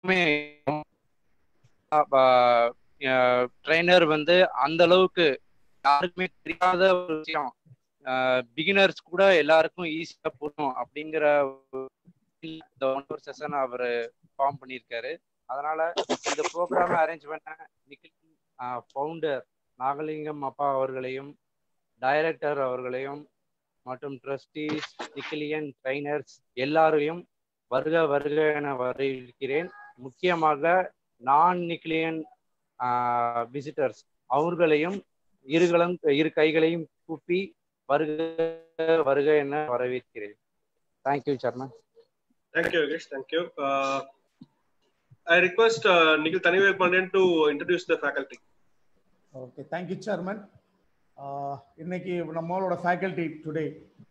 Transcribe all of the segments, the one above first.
Trainer வந்து அந்த அளவுக்கு யாருக்குமே தெரியாத ஒரு விஷயம் பிகினர்ஸ் கூட எல்லாருக்கும் ஈஸியா போகணும் அப்படிங்கிற இந்த ஒன் ஹவர் செஷன் அவர் ஃபார்ம் பண்ணியிருக்காரு அதனால இந்த ப்ரோக்ராம் அரேஞ்ச் பண்ண நிக்கில் ஃபவுண்டர் நாகலிங்கம் அப்பா அவர்களையும் டைரக்டர் அவர்களையும் மற்றும் ட்ரஸ்டீஸ் நிக்கிலியன் ட்ரைனர்ஸ் எல்லாரையும் வருக வருக என வரவேற்கிறேன் முக்கியமாக நான் நிக்கிலியன் விசிட்டர்ஸ் அவர்களையும் இருகளும் இரு கைகளையும் கூப்பி வருக வருக என வரவேற்கிறேன் thank you chairman thank you Yogesh thank you I request Nikhil Thanivel Pandian to introduce the faculty okay thank you chairman இன்னைக்கு நம்மளோட ஃபேக்கல்டி டுடே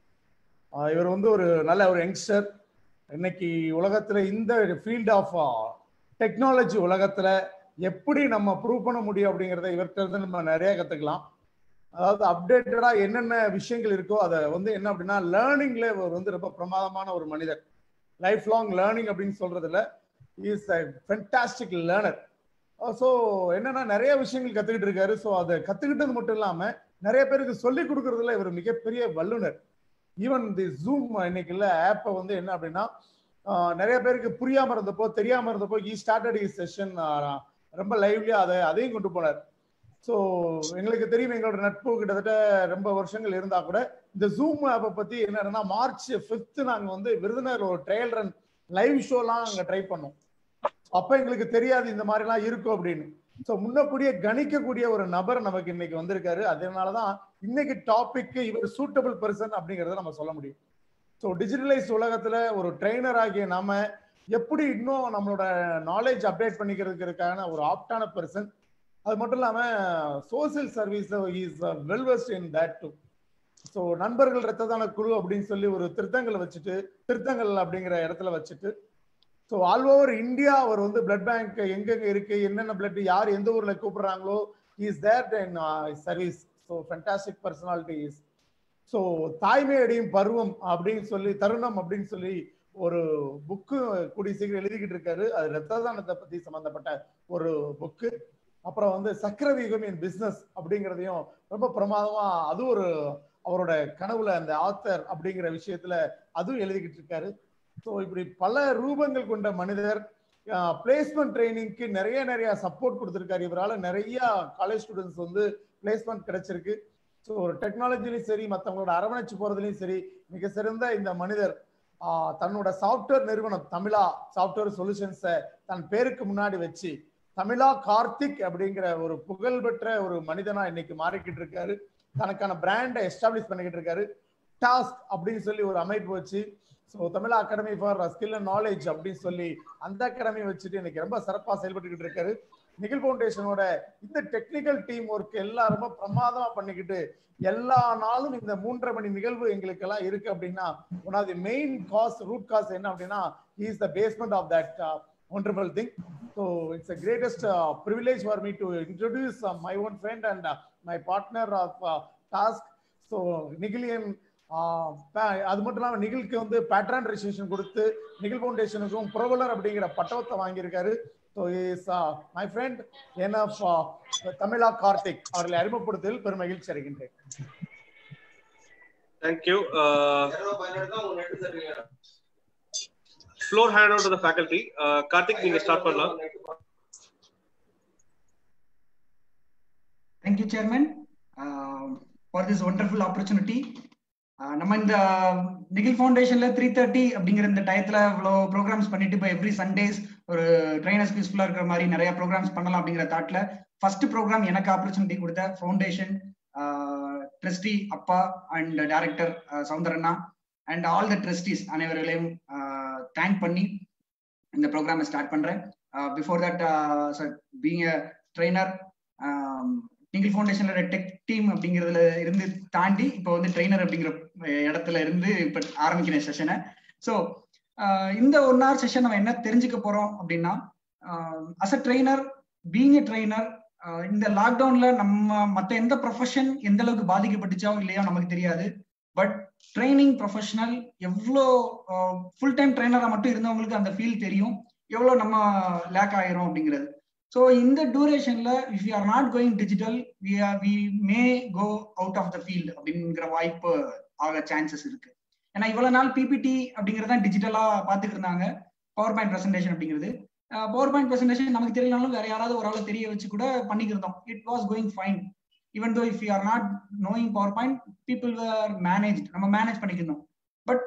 இவர் வந்து ஒரு நல்ல ஒரு யங்ஸ்டர் இன்னைக்கு உலகத்துல இந்த ஃபீல்ட் ஆஃப் டெக்னாலஜி உலகத்துல எப்படி நம்ம ப்ரூவ் பண்ண முடியும் அப்படிங்கிறத இவர்கிட்ட இருந்து நம்ம நிறைய கத்துக்கலாம் அதாவது அப்டேட்டடா என்னென்ன விஷயங்கள் இருக்கோ அதை வந்து என்ன அப்படின்னா லேர்னிங்ல இவர் வந்து ரொம்ப பிரமாதமான ஒரு மனிதர் லைஃப் லாங் லேர்னிங் அப்படின்னு சொல்றதுல is a fantastic learner so என்னன்னா நிறைய விஷயங்கள் கத்துக்கிட்டு இருக்காரு ஸோ அதை கத்துக்கிட்டது மட்டும் இல்லாம நிறைய பேருக்கு சொல்லி கொடுக்கறதுல இவர் மிகப்பெரிய வல்லுனர் ஈவன் தி ஜூம் இன்னைக்கு இல்ல ஆப்பை வந்து என்ன அப்படின்னா நிறைய பேருக்கு புரியாம இருந்தப்போ தெரியாம இருந்தப்போ ஈ ஸ்டார்டட் இ செஷன் ரொம்ப லைவ்லியா அதை அதையும் கொண்டு போனார் ஸோ எங்களுக்கு தெரியும் எங்களோட நட்பு கிட்டத்தட்ட ரொம்ப வருஷங்கள் இருந்தா கூட இந்த ஜூம் ஆப்பை பத்தி என்னன்னா மார்ச் ஃபிஃப்த் நாங்க வந்து விருதுநகர் ஒரு ட்ரையல் ரன் லைவ் ஷோலாம் அங்க ட்ரை பண்ணோம் அப்ப எங்களுக்கு தெரியாது இந்த மாதிரிலாம் இருக்கும் அப்படின்னு ஸோ முன்னக்கூடிய கணிக்கக்கூடிய ஒரு நபர் நமக்கு இன்னைக்கு வந்திருக்காரு அதனாலதான் இன்னைக்கு டாபிக் இவர் சூட்டபிள் பர்சன் அப்படிங்கறத நம்ம சொல்ல முடியும் ஸோ டிஜிட்டலைஸ் உலகத்துல ஒரு ட்ரெயினர் ஆகிய நாம எப்படி இன்னும் நம்மளோட நாலேஜ் அப்டேட் பண்ணிக்கிறதுக்கான ஒரு ஆப்டான பர்சன் அது மட்டும் இல்லாம social service is well versed in that too so நண்பர்கள் ரத்ததான குழு அப்படின்னு சொல்லி ஒரு திருத்தங்களை வச்சுட்டு திருத்தங்கள் அப்படிங்கிற இடத்துல வச்சுட்டு ஸோ ஆல் ஓவர் இந்தியா அவர் வந்து பிளட் பேங்க் எங்கெங்க இருக்கு என்னென்ன பிளட் யார் எந்த ஊர்ல கூப்பிடுறாங்களோ is that in service so fantastic personality is so தாய்மை அடியும் பருவம் அப்படின்னு சொல்லி தருணம் அப்படின்னு சொல்லி ஒரு புக்கு கூடிய சீக்கிரம் எழுதிக்கிட்டு இருக்காரு அது ரத்த தானத்தை பத்தி சம்பந்தப்பட்ட ஒரு புக்கு அப்புறம் வந்து சக்கரவீகம் இன் பிஸ்னஸ் அப்படிங்கிறதையும் ரொம்ப பிரமாதமா அது ஒரு அவரோட கனவுல அந்த ஆத்தர் அப்படிங்கிற விஷயத்துல அதுவும் எழுதிக்கிட்டு இருக்காரு ஸோ இப்படி பல ரூபங்கள் கொண்ட மனிதர் பிளேஸ்மெண்ட் ட்ரைனிங்க்கு நிறைய நிறைய சப்போர்ட் கொடுத்துருக்காரு இவரால் நிறைய காலேஜ் ஸ்டூடெண்ட்ஸ் வந்து பிளேஸ்மெண்ட் கிடைச்சிருக்கு ஸோ ஒரு டெக்னாலஜிலையும் சரி மற்றவங்களோட அரவணைச்சு போறதுலையும் சரி மிக சிறந்த இந்த மனிதர் தன்னோட சாஃப்ட்வேர் நிறுவனம் தமிழா சாஃப்ட்வேர் சொல்யூஷன்ஸை தன் பேருக்கு முன்னாடி வச்சு தமிழா கார்த்திக் அப்படிங்கிற ஒரு புகழ்பெற்ற ஒரு மனிதனா இன்னைக்கு மாறிக்கிட்டு இருக்காரு தனக்கான பிராண்டை எஸ்டாப்ளிஷ் பண்ணிக்கிட்டு இருக்காரு டாஸ்க் அப்படின்னு சொல்லி ஒரு அமைப்பு வச்சு so Tamizha academy for skill and knowledge அப்படின்னு சொல்லி அந்த அகாடமி வச்சுட்டு இன்னைக்கு ரொம்ப சிறப்பாக செயல்பட்டுக்கிட்டு இருக்காரு நிகில் ஃபவுண்டேஷனோட இந்த டெக்னிக்கல் டீம் ஒர்க் எல்லாம் ரொம்ப பிரமாதமா பண்ணிக்கிட்டு எல்லா நாளும் இந்த மூன்றரை மணி நிகழ்வு எங்களுக்கு எல்லாம் இருக்கு அப்படின்னா one of the main cause root cause என்ன அப்படின்னா is the basement of that wonderful thing so it's a greatest privilege for me to introduce my own friend and my partner of task so நிகிலியன் அது மட்டும் இல்லாமல் நிகிலுக்கு வந்து pattern registration கொடுத்து நிகில் ஃபவுண்டேஷனுக்கும் புரவலர் அப்படிங்கிற பட்டவத்தை வாங்கியிருக்காரு ஸோ இஸ் மை ஃப்ரெண்ட் என் ஆஃப் தமிழா கார்த்திக் அவர்களை அறிமுகப்படுத்துவதில் பெரும் மகிழ்ச்சி அடைகின்றேன் thank you floor hand out the faculty Karthik நீங்க ஸ்டார்ட் பண்ணலாம் Thank you, Chairman, uh, for this wonderful opportunity. நம்ம இந்த நிகில் ஃபவுண்டேஷன்ல த்ரீ தேர்ட்டி அப்படிங்கிற இந்த டயத்துல இவ்வளோ ப்ரோக்ராம்ஸ் பண்ணிட்டு இப்போ எவ்ரி சண்டேஸ் ஒரு ட்ரைனர்ஸ் யூஸ்ஃபுல்லா இருக்கிற மாதிரி நிறைய ப்ரோக்ராம்ஸ் பண்ணலாம் அப்படிங்கிற தாட்ல ஃபர்ஸ்ட் ப்ரோக்ராம் எனக்கு ஆப்பர்ச்சுனிட்டி கொடுத்த ஃபவுண்டேஷன் ட்ரஸ்டி அப்பா அண்ட் டைரக்டர் சவுந்தரண்ணா அண்ட் ஆல் த ட்ரஸ்டிஸ் அனைவர்களையும் தேங்க் பண்ணி இந்த ப்ரோக்ராமை ஸ்டார்ட் பண்றேன் before that being a trainer Nikhil ஃபவுண்டேஷன்ல டெக் டீம் அப்படிங்கிறதுல இருந்து தாண்டி இப்போ வந்து ட்ரெயினர் அப்படிங்கிற இடத்துல இருந்து இப்போ ஆரம்பிக்கிற செஷனை ஸோ இந்த ஒன் ஹவர் செஷன் நம்ம என்ன தெரிஞ்சுக்க போறோம் அப்படின்னா as a trainer being a trainer இந்த லாக்டவுன்ல நம்ம மற்ற எந்த ப்ரொஃபஷன் எந்த அளவுக்கு பாதிக்கப்பட்டுச்சோ இல்லையோ நமக்கு தெரியாது பட் ட்ரைனிங் ப்ரொஃபஷனல் எவ்வளோ ஃபுல் டைம் ட்ரைனரா மட்டும் இருந்தவங்களுக்கு அந்த ஃபீல் தெரியும் எவ்வளவு நம்ம லேக் ஆயிரும் அப்படிங்கிறது ஸோ இந்த டூரேஷன்ல if you are not going digital we are we may go out of the field அப்படிங்கிற வாய்ப்பு ஆக சான்சஸ் இருக்கு ஏன்னா இவ்வளவு நாள் பிபிடி அப்படிங்கறத டிஜிட்டலா பாத்துட்டு இருந்தாங்க பவர் பாயிண்ட் பிரசன்டேஷன் அப்படிங்கிறது பவர் பாயிண்ட் பிரசன்டேஷன் நமக்கு தெரியலனாலும் வேற யாராவது ஒரு ஆள் தெரிய வச்சு கூட பண்ணிக்கிருந்தோம் it was going fine even though if you are not knowing power point people are manage நம்ம மேனேஜ் பண்ணிக்கணும் பட்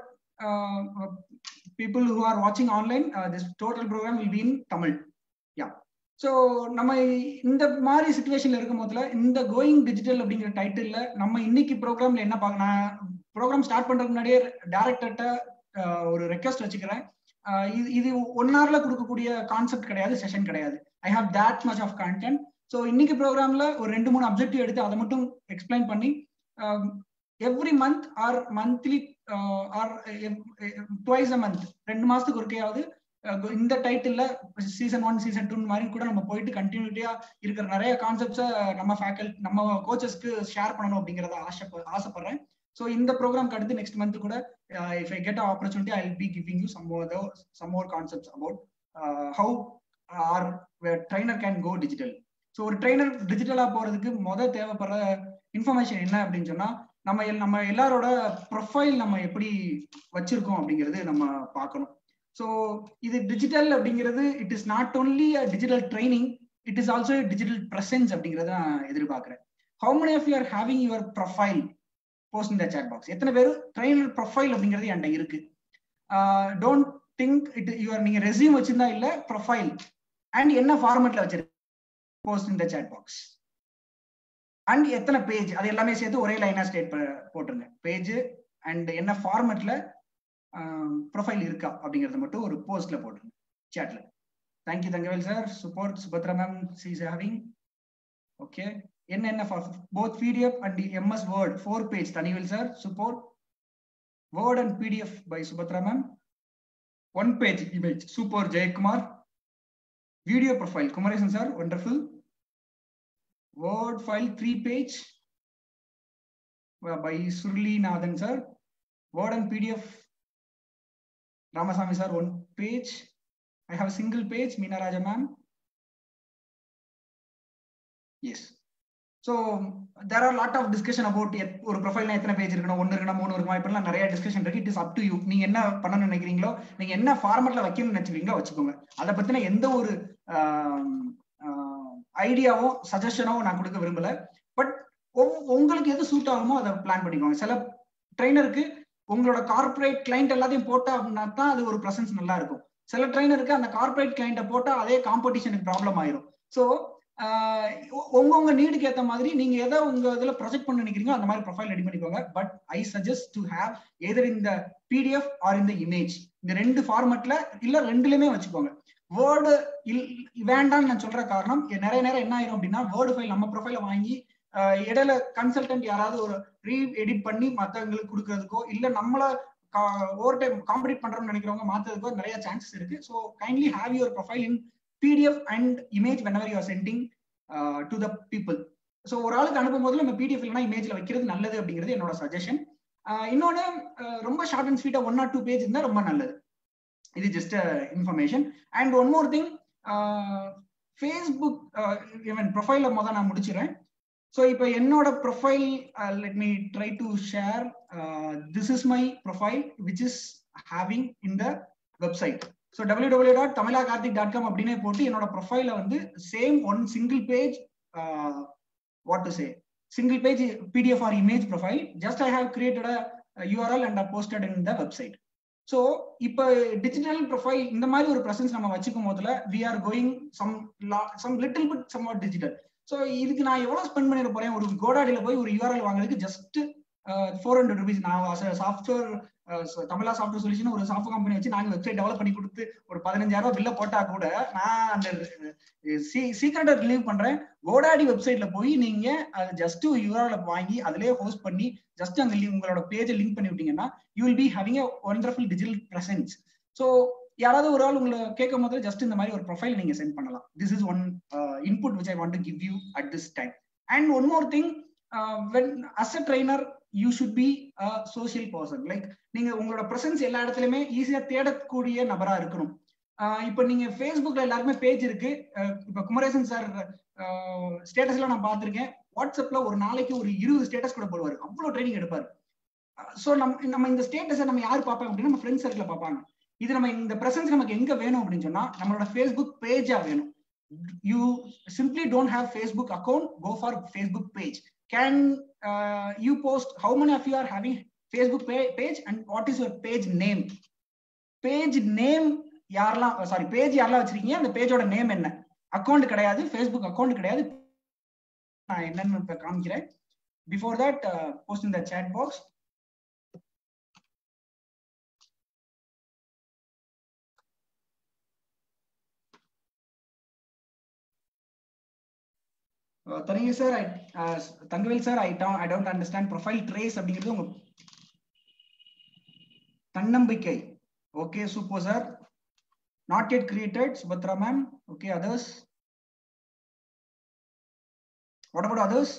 பீப்புள் ஹூ ஆர் வாட்சிங் online this total program will be in Tamil யா ஸோ நம்ம இந்த மாதிரி சுச்சுவேஷன்ல இருக்கும் போதுல இந்த கோயிங் டிஜிட்டல் அப்படிங்கிற டைட்டில்ல நம்ம இன்னைக்கு ப்ரோக்ராம்ல என்ன பார்க்கணும் ப்ரோக்ராம் ஸ்டார்ட் பண்றதுக்கு முன்னாடியே டேரக்டர்கிட்ட ஒரு ரெக்வஸ்ட் வச்சுக்கிறேன் இது இது ஒன் ஹவர்ல கொடுக்கக்கூடிய கான்செப்ட் கிடையாது செஷன் கிடையாது I have that much of content so இன்னைக்கு ப்ரோக்ராம்ல ஒரு ரெண்டு மூணு அப்ஜெக்டிவ் எடுத்து அதை மட்டும் எக்ஸ்பிளைன் பண்ணி every month or monthly or twice a month ரெண்டு மாசத்துக்கு ஒருக்கையாவது இந்த டைட்டில்ல சீசன் ஒன் சீசன் டூ மாதிரி கூட நம்ம போயிட்டு கண்டினியூட்டியா இருக்கிற நிறைய கான்செப்ட்ஸை நம்ம ஃபேக்கல்டி நம்ம கோச்சஸ்க்கு ஷேர் பண்ணணும் அப்படிங்கறத ஆசை ஆசைப்படுறேன் ஸோ இந்த ப்ரோக்ராம்க்கு அடுத்து நெக்ஸ்ட் மந்த் கூட if I get opportunity I will be giving you some some more concepts about how our trainer can go digital so ஒரு ட்ரைனர் டிஜிட்டலா போறதுக்கு மொதல் தேவைப்படுற இன்ஃபர்மேஷன் என்ன அப்படின்னு சொன்னா நம்ம நம்ம எல்லாரோட ப்ரொஃபைல் நம்ம எப்படி வச்சிருக்கோம் அப்படிங்கிறது நம்ம பார்க்கணும் ஸோ இது டிஜிட்டல் அப்படிங்கிறது it is not only a digital training it is also digital presence அப்படிங்கிறத நான் எதிர்பார்க்கிறேன் how many of you are having your profile post இந்த சேட் பாக்ஸ் எத்தனை பேர் ட்ரைனர் ப்ரொஃபைல் அப்படிங்கிறது என்கிட்ட இருக்கு டோன்ட் திங்க் இட் யுவர் நீங்க ரெசியூம் வச்சிருந்தா இல்ல ப்ரொஃபைல் அண்ட் என்ன ஃபார்மேட்ல வச்சிருக்கு போஸ்ட் இந்த சேட் பாக்ஸ் அண்ட் எத்தனை பேஜ் அது எல்லாமே சேர்த்து ஒரே லைனா ஸ்டேட் போட்டுருங்க பேஜ் அண்ட் என்ன ஃபார்மேட்ல ப்ரொஃபைல் இருக்கா அப்படிங்கறத மட்டும் ஒரு போஸ்ட்ல போட்டுருங்க சேட்ல thank you Thangavel sir support Subhadra ma'am she's having okay என்னென்ன both PDF and MS Word four page Thanivel sir support Word and PDF by Subhadra ma'am one page image super Jayakumar video profile Kumaresan sir wonderful Word file three page by Surli Nathan sir Word and PDF Ramasamy sir, one page. I have a single page, Meena Raja ma'am. Yes. So there are a lot of discussion about ஒரு profile எத்தனை page இருக்கணும் ஒன்னு இருக்கணும் மூணு இருக்குமா இப்பெல்லாம் நிறைய discussion இருக்கு it is up to you நீங்க என்ன பண்ணணும்னு நினைக்கிறீங்களோ நீங்க என்ன ஃபார்மேட்ல வைக்கணும்னு நினைச்சுக்கிறீங்களோ வச்சுக்கோங்க அதை பத்தின எந்த ஒரு ஐடியாவும் சஜஷனும் நான் கொடுக்க விரும்பல பட் உங்களுக்கு எது சூட் ஆகுமோ அதை பிளான் பண்ணிக்கோங்க சில ட்ரைனருக்கு உங்களோட கார்பரேட் கிளைண்ட் எல்லாத்தையும் போட்டா அப்படின்னா தான் அது ஒரு ப்ரெசன்ஸ் நல்லா இருக்கும் சில ட்ரைனருக்கு அந்த கார்பரேட் கிளைண்ட்டை போட்டா அதே காம்படிஷனுக்கு ப்ராப்ளம் ஆயிரும் ஸோ உங்க உங்க நீடுக்கு ஏற்ற மாதிரி நீங்க எதை உங்க இதுல ப்ரொஜெக்ட் பண்ண நினைக்கிறீங்களோ அந்த மாதிரி ப்ரொஃபைல் ரெடி பண்ணிக்கோங்க but I suggest to have either இந்த பிடிஎஃப் ஆர் இந்த இமேஜ் இந்த ரெண்டு ஃபார்மேட்ல இல்ல ரெண்டுலயுமே வச்சுக்கோங்க வேர்டு வேண்டாம்னு நான் சொல்ற காரணம் நிறைய நேரம் என்ன ஆயிரும் அப்படின்னா வேர்டு ஃபைல் நம்ம ப்ரொஃபைல வாங்கி இடையில கன்சல்டன்ட் யாராவது ஒரு ரீ எடிட் பண்ணி மத்தவங்களுக்கு கொடுக்கறதுக்கோ இல்ல நம்மள ஓவர் டைம் காம்படிட் பண்றோம்னு நினைக்கிறவங்க மாத்ததுக்கோ நிறைய சான்சஸ் இருக்கு so kindly have your profile in PDF and image whenever you are sending to the people so ஒரு ஆளுக்கு அனுப்பும் போது நம்ம பிடிஎஃப் இல்லைனா இமேஜ்ல வைக்கிறது நல்லது அப்படிங்கிறது என்னோட சஜஷன் இன்னொன்னு ரொம்ப ஷார்ட் அண்ட் ஸ்வீட்டா ஒன் ஆர் டூ பேஜ் இருந்தா ரொம்ப நல்லது இது just information and one more thing Facebook even ப்ரொஃபைல முதல் நான் முடிச்சிடுறேன் ஸோ இப்போ என்னோட profile let me try to share this is my profile which is having in the website so W W dot Tamizha Karthik dot com அப்படின்னே போட்டு என்னோட ப்ரொஃபைல வந்து same one single page what to say single page PDF R image profile just I have created URL and posted in the website so இப்போ digital profile இந்த மாதிரி ஒரு presence நம்ம வச்சுக்கும் போதுல we are going some some little bit somewhat digital so இதுக்கு நான் எவ்வளவு ஸ்பெண்ட் பண்ணிட போறேன் ஒரு கோடாடியில போய் ஒரு யூஆர்எல் வாங்குறதுக்கு ஜஸ்ட் ஃபோர் ஹண்ட்ரட் ருபீஸ் நான் சாஃப்ட்வேர் தமிழா சாஃப்ட்வேர் சொல்யூஷன் ஒரு சாஃப்ட்வேர் கம்பெனி வச்சு நாங்க வெப்சைட் டெவலப் பண்ணி கொடுத்து ஒரு பதினஞ்சாயிரம் ரூபாய் பில்ல போட்டா கூட நான் அந்த சீக்கிரட்டை ரிலீவ் பண்றேன் கோடாடி வெப்சைட்ல போய் நீங்க அது ஜஸ்ட் யூஆர்எல் வாங்கி அதுலயே ஹோஸ்ட் பண்ணி ஜஸ்ட் அங்க உங்களோட பேஜை லிங்க் பண்ணி விட்டீங்கன்னா you will be having a wonderful digital presence so யாராவது ஒரு ஆள் உங்களை கேட்கும் போது ஜஸ்ட் இந்த மாதிரி ஒரு ப்ரொஃபைல் நீங்க சென்ட் பண்ணலாம் this is one input which I want to give you at this time and one more thing when as a trainer you should be a social person like நீங்க உங்களோட presence எல்லா இடத்துலயுமே ஈஸியா தேடக்கூடிய நபரா இருக்கணும் இப்போ நீங்க ஃபேஸ்புக்ல எல்லாருமே பேஜ் இருக்கு இப்போ குமரேசன் சார் ஸ்டேட்டஸ்ல நான் பார்த்திருக்கேன் வாட்ஸ்அப்ல ஒரு நாளைக்கு ஒரு இருபது ஸ்டேட்டஸ் கூட போடுவாரு அவ்வளவு ட்ரைனிங் எடுப்பாரு ஸோ நம்ம நம்ம இந்த ஸ்டேட்டஸை நம்ம யார் பார்ப்பாங்க அப்படின்னா நம்ம ஃப்ரெண்ட்ஸ் சர்க்கிள் பார்ப்பாங்க இது நம்ம இந்த பிரசன்ஸ் நமக்கு எங்க வேணும் அப்படின்னு சொன்னா நம்மளோட ஃபேஸ்புக் பேஜா வேணும் you simply don't have Facebook account go for Facebook page can you post how many of you are having Facebook page and what is your page name page name யாரெல்லாம் sorry page யாரெல்லாம் வச்சிருக்கீங்க அந்த பேஜோட name என்ன account கிடையாது Facebook account கிடையாது நான் என்னன்னு இப்ப காமிக்கிறேன் before that post in the chat box தனிங்க sir I Thangavel sir I I don't understand profile trace அப்படிங்கிறது உங்க தன்னம்பிக்கை okay super sir not yet created Subhadra ma'am okay others what about others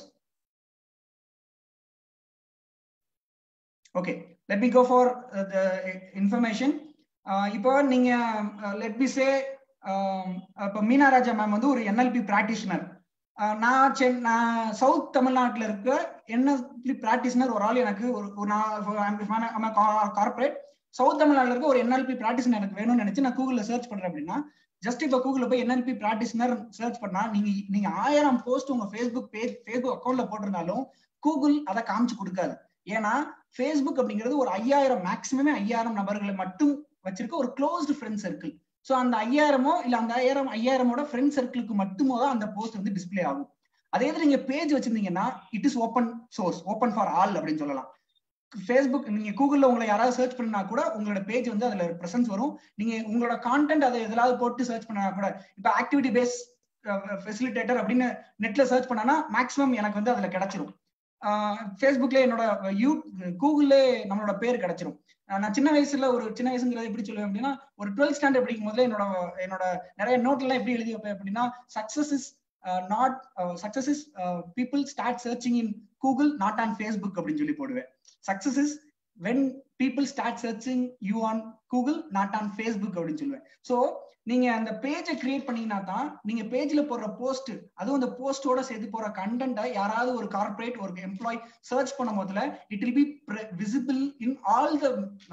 okay let me go for uh, the information uh, இப்போ நீங்க let me say இப்போ மீனா ராஜா ma'am வந்து ஒரு NLP practitioner நான் சென் நான் சவுத் தமிழ்நாட்டில் இருக்க என்எல்பி பிராக்டிஷனர் ஒரு ஆள் எனக்கு ஒரு நான் கார்பரேட் சவுத் தமிழ்நாட்டில் இருக்க ஒரு என்எல்பி பிராக்டிஷனர் எனக்கு வேணும்னு நினைச்சு நான் கூகுளில் சர்ச் பண்றேன் அப்படின்னா ஜஸ்ட் இப்போ கூகுளில் போய் என்எல்பி பிராக்டிஷனர் சர்ச் பண்ணா நீங்க நீங்க ஆயிரம் போஸ்ட் உங்க ஃபேஸ்புக் பேஜ் ஃபேஸ்புக் அக்கௌண்ட்ல போட்டிருந்தாலும் கூகுள் அதை காமிச்சு கொடுக்காது ஏன்னா ஃபேஸ்புக் அப்படிங்கிறது ஒரு ஐயாயிரம் மேக்சிமமே ஐயாயிரம் நபர்களை மட்டும் வச்சிருக்க ஒரு க்ளோஸ்டு ஃப்ரெண்ட் சர்க்கிள் ஸோ அந்த ஐயாயிரமோ இல்ல அந்த ஐயாயிரம் ஐயாயிரமோட ஃப்ரெண்ட் சர்க்கிளுக்கு மட்டுமோ தான் அந்த போஸ்ட் வந்து டிஸ்பிளே ஆகும் அதே இது நீங்க பேஜ் வச்சிருந்தீங்கன்னா it is open source open for all அப்படின்னு சொல்லலாம் ஃபேஸ்புக் நீங்க கூகுள்ல உங்களை யாராவது சர்ச் பண்ணா கூட உங்களோட பேஜ் வந்து அதுல பிரசன்ஸ் வரும் நீங்க உங்களோட கான்டென்ட் அதை எதாவது போட்டு சர்ச் பண்ணா கூட இப்ப ஆக்டிவிட்டி பேஸ் ஃபெசிலிட்டேட்டர் அப்படின்னு நெட்ல சர்ச் பண்ணனா மேக்ஸிமம் எனக்கு வந்து அதுல கிடைச்சிரும் ஃபேஸ்புக்ல என்னோட யூ கூகுள்ல நம்மளோட பேர் கிடைச்சிரும் நான் சின்ன வயசுல ஒரு சின்ன வயசுங்கிறது எப்படி சொல்லுவேன் அப்படின்னா ஒரு டுவெல்த் ஸ்டாண்டர்ட் படிக்கும் போதுல என்னோட என்னோட நிறைய நோட்ல எல்லாம் எப்படி எழுதி வைப்பேன் அப்படின்னா success is not success is people start searching in Google not on Facebook அப்படின்னு சொல்லி போடுவேன் success is when people start searching you on Google not on Facebook அப்படின்னு சொல்லுவேன் ஸோ நீங்க அந்த பேஜை கிரியேட் பண்ணீங்கன்னா தான் நீங்க பேஜ்ல போடுற போஸ்ட் அதுவும் அந்த போஸ்டோட சேர்த்து போற கண்டென்ட்டை யாராவது ஒரு கார்பரேட் ஒரு எம்ப்ளாய் சர்ச் பண்ணும் போதுல it will be visible in all the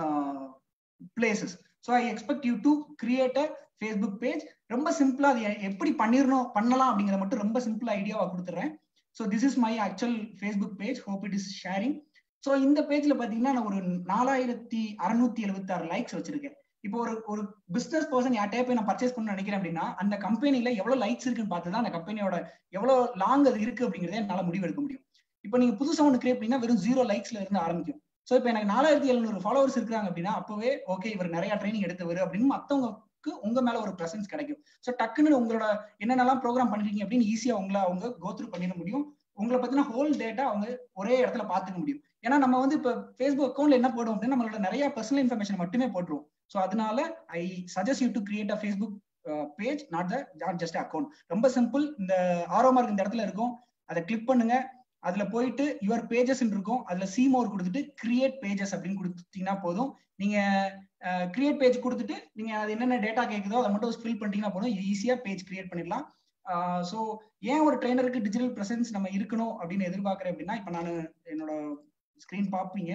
places so I expect you to create a Facebook page ரொம்ப சிம்பிளா அது எப்படி பண்ணிடணும் பண்ணலாம் அப்படிங்கிறத மட்டும் ரொம்ப சிம்பிள் ஐடியாவா கொடுத்துறேன் so this is my actual Facebook page hope it is sharing so இந்த பேஜ்ல பாத்தீங்கன்னா நான் ஒரு நாலாயிரத்தி அறுநூத்தி எழுபத்தி ஆறு லைக்ஸ் வச்சிருக்கேன் இப்போ ஒரு ஒரு பிசினஸ் பர்சன் யார்ட்டே போய் நான் பர்ச்சேஸ் பண்ண நினைக்கிறேன் அப்படின்னா அந்த கம்பெனில எவ்வளவு லைக்ஸ் இருக்குன்னு பார்த்து தான் அந்த கம்பெனியோட எவ்வளவு லாங் அது இருக்கு அப்படிங்கறத என்னால முடிவு எடுக்க முடியும் இப்போ நீங்க புதுசா ஒன்று கிரியேட் பண்ணீங்கன்னா வெறும் ஜீரோ லைக்ஸ்ல இருந்து ஆரம்பிக்கும் ஸோ இப்போ எனக்கு நாலாயிரத்தி எழுநூறு ஃபாலோவர்ஸ் இருக்காங்க அப்படின்னா அப்பவே ஓகே இவர் நிறைய ட்ரைனிங் எடுத்தவர் அப்படின்னு மத்தவங்களுக்கு உங்க மேல ஒரு பிரசன்ஸ் கிடைக்கும் ஸோ டக்குன்னு உங்களோட என்னென்னலாம் ப்ரோக்ராம் பண்ணிருக்கீங்க அப்படின்னு ஈஸியா உங்களை அவங்க கோத்ரூ பண்ணிட முடியும் உங்களை பத்தின ஹோல் டேட்டா அவங்க ஒரே இடத்துல பாத்துக்க முடியும் ஏன்னா நம்ம வந்து இப்போ ஃபேஸ்புக் அக்கௌண்ட்ல என்ன போடுவோம் அப்படின்னா நம்மளோட நிறைய பர்சனல் இன்ஃபர்மேஷன் மட்டுமே போட்டுருவோம் ஸோ அதனால I suggest you to create a Facebook page not the not just account ரொம்ப சிம்பிள் இந்த ஆரோ மார்க் இந்த இடத்துல இருக்கும் அதை கிளிக் பண்ணுங்க அதுல போயிட்டு யுவர் பேஜஸ் இருக்கும் அதுல சி மோர் கொடுத்துட்டு கிரியேட் பேஜஸ் அப்படின்னு கொடுத்தீங்கன்னா போதும் நீங்க கிரியேட் பேஜ் கொடுத்துட்டு நீங்க அது என்னென்ன டேட்டா கேட்குதோ அதை மட்டும் ஃபில் பண்ணிட்டீங்கன்னா போதும் ஈஸியா பேஜ் கிரியேட் பண்ணிடலாம் ஸோ ஏன் ஒரு ட்ரைனருக்கு டிஜிட்டல் ப்ரெசன்ஸ் நம்ம இருக்கணும் அப்படின்னு எதிர்பார்க்குறேன் அப்படின்னா இப்போ நான் என்னோட ஸ்கிரீன் பார்ப்பீங்க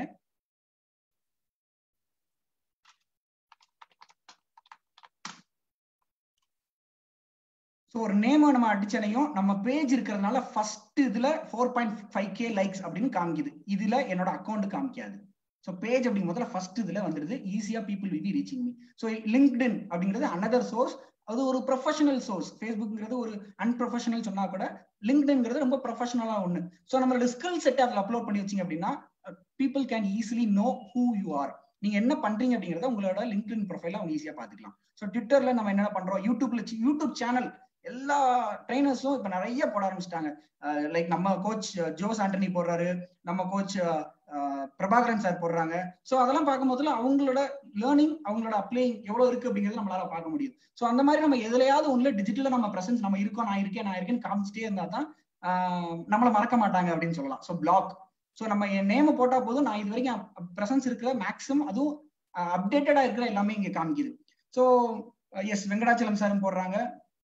ஸோ ஒரு நேமை நம்ம அடிச்சனையும் நம்ம பேஜ் இருக்கிறதுனால ஃபர்ஸ்ட் இதுல four point five K likes அப்படின்னு காமிக்குது இதுல என்னோட அக்கௌண்ட் காமிக்காது ஸோ பேஜ் அப்படிங்கும் போதுல ஃபர்ஸ்ட் இதுல வந்துடுது ஈஸியா people will be reaching me so LinkedIn அப்படிங்கிறது அனதர் சோர்ஸ் அது ஒரு ப்ரொஃபஷனல் சோர்ஸ் ஃபேஸ்புக்ங்கிறது ஒரு அன்ப்ரொஃபஷனல் சொன்னா கூட லிங்க்டின்ங்கிறது ரொம்ப ப்ரொஃபஷனலா ஒன்று ஸோ நம்மளோட ஸ்கில் செட் அதில் அப்லோட் பண்ணி வச்சிங்க அப்படின்னா people can easily know who you are நீங்க என்ன பண்றீங்க அப்படிங்கறத உங்களோட லிங்க்டின் ப்ரொஃபைல அவங்க ஈஸியா பாத்துக்கலாம் ஸோ ட்விட்டர்ல நம்ம என்ன பண்றோம் யூடியூப்ல யூடியூப் சேனல் எல்லா ட்ரைனர்ஸும் இப்ப நிறைய போட ஆரம்பிச்சிட்டாங்க லைக் நம்ம கோச் ஜோஸ் ஆண்டனி போடுறாரு நம்ம கோச் பிரபாகரன் சார் போடுறாங்க ஸோ அதெல்லாம் பார்க்கும்போதுல அவங்களோட லேர்னிங் அவங்களோட அப்ளைங் எவ்வளவு இருக்கு அப்படிங்கறது நம்மளால பார்க்க முடியும் ஸோ அந்த மாதிரி நம்ம எதுலையாவது ஒண்ணுல டிஜிட்டலா நம்ம பிரசன்ஸ் நம்ம இருக்கோம் நான் இருக்கேன் நான் இருக்கேன்னு காமிச்சிட்டே இருந்தா தான் நம்மள மறக்க மாட்டாங்க அப்படின்னு சொல்லலாம் ஸோ பிளாக் ஸோ நம்ம என் நேம போட்டா போதும் நான் இது வரைக்கும் பிரசன்ஸ் இருக்கிற மேக்ஸிமம் அதுவும் அப்டேட்டடா இருக்கிற எல்லாமே இங்க காமிக்குது ஸோ எஸ் வெங்கடாச்சலம் சாரும் போடுறாங்க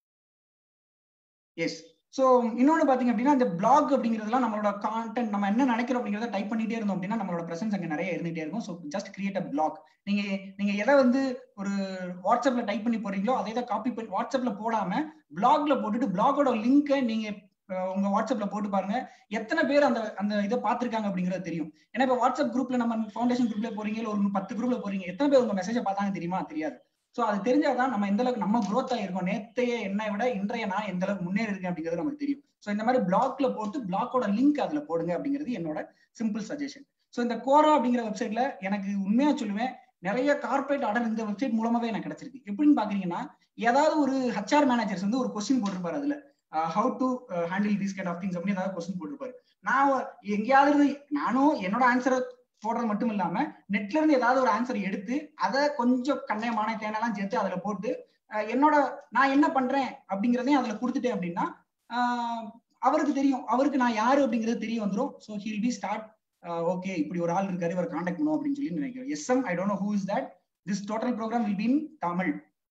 எஸ் ஸோ இன்னொன்று பார்த்தீங்க அப்படின்னா இந்த பிளாக் அப்படிங்கிறதுலாம் நம்மளோட கான்டென்ட் நம்ம என்ன நினைக்கிறோம் அப்படிங்கிறத டைப் பண்ணிட்டே இருந்தோம் அப்படின்னா நம்மளோட பிரசன்ஸ் அங்கே நிறைய இருந்துகிட்டே இருக்கும் so just create a blog நீங்க நீங்க எதை வந்து ஒரு வாட்ஸ்அப்ல டைப் பண்ணி போறீங்களோ அதே தான் காப்பி பண்ணி வாட்ஸ்அப்ல போடாம பிளாக்ல போட்டுட்டு பிளாகோட லிங்கை நீங்க உங்க வாட்ஸ்அப்ல போட்டு பாருங்க எத்தனை பேர் அந்த அந்த இதை பார்த்திருக்காங்க அப்படிங்கிறது தெரியும் ஏன்னா இப்போ வாட்ஸ்அப் குரூப்ல நம்ம ஃபவுண்டேஷன் குரூப்ல போறீங்க இல்ல ஒரு பத்து குரூப்ல போறீங்க எத்தனை பேர் உங்க மெசேஜை பார்த்தாங்க தெரியுமா தெரியாது ஸோ அது தெரிஞ்சாதான் நம்ம எந்த அளவுக்கு நம்ம growth ஆயிருக்கோம் நேத்தைய என்னை விட இன்றைய நான் எந்த அளவுக்கு முன்னேறி இருக்கேன் அப்படிங்கிறது நமக்கு தெரியும் ஸோ இந்த மாதிரி பிளாக்ல போட்டு பிளாக்கோட லிங்க் அதுல போடுங்க அப்படிங்கிறது என்னோட சிம்பிள் சஜஷன் ஸோ இந்த கோரா அப்படிங்கிற வெப்சைட்ல எனக்கு உண்மையா சொல்லுவேன் நிறைய கார்பரேட் ஆர்டர் இந்த வெப்சைட் மூலமாவே எனக்கு கிடைச்சிருக்கு எப்படின்னு பாக்குறீங்கன்னா ஏதாவது ஒரு ஹச்ஆர் மேனேஜர்ஸ் வந்து ஒரு கொஸ்டின் போட்டிருப்பாரு அதுல how to handle these kind of things அப்படின்னு ஏதாவது கொஸ்டின் போட்டிருப்பாரு நான் எங்கேயாவது நானும் என்னோட ஆன்சரை போடுறது மட்டும் இல்லாம நெட்ல இருந்து ஏதாவது ஒரு ஆன்சர் எடுத்து அதை கொஞ்சம் கண்ணையமான தேனெல்லாம் சேர்த்து அதுல போட்டு என்னோட நான் என்ன பண்றேன் அப்படிங்கிறதையும் அதுல கொடுத்துட்டேன் அப்படின்னா அவருக்கு தெரியும் அவருக்கு நான் யாரு அப்படிங்கிறது தெரிய வந்துடும் so will be start okay இப்படி ஒரு ஆள் இருக்காரு இவர் காண்டாக்ட் பண்ணுவோம் அப்படின்னு சொல்லி நினைக்கிறேன் yes um I don't know who is that this total program will be in Tamil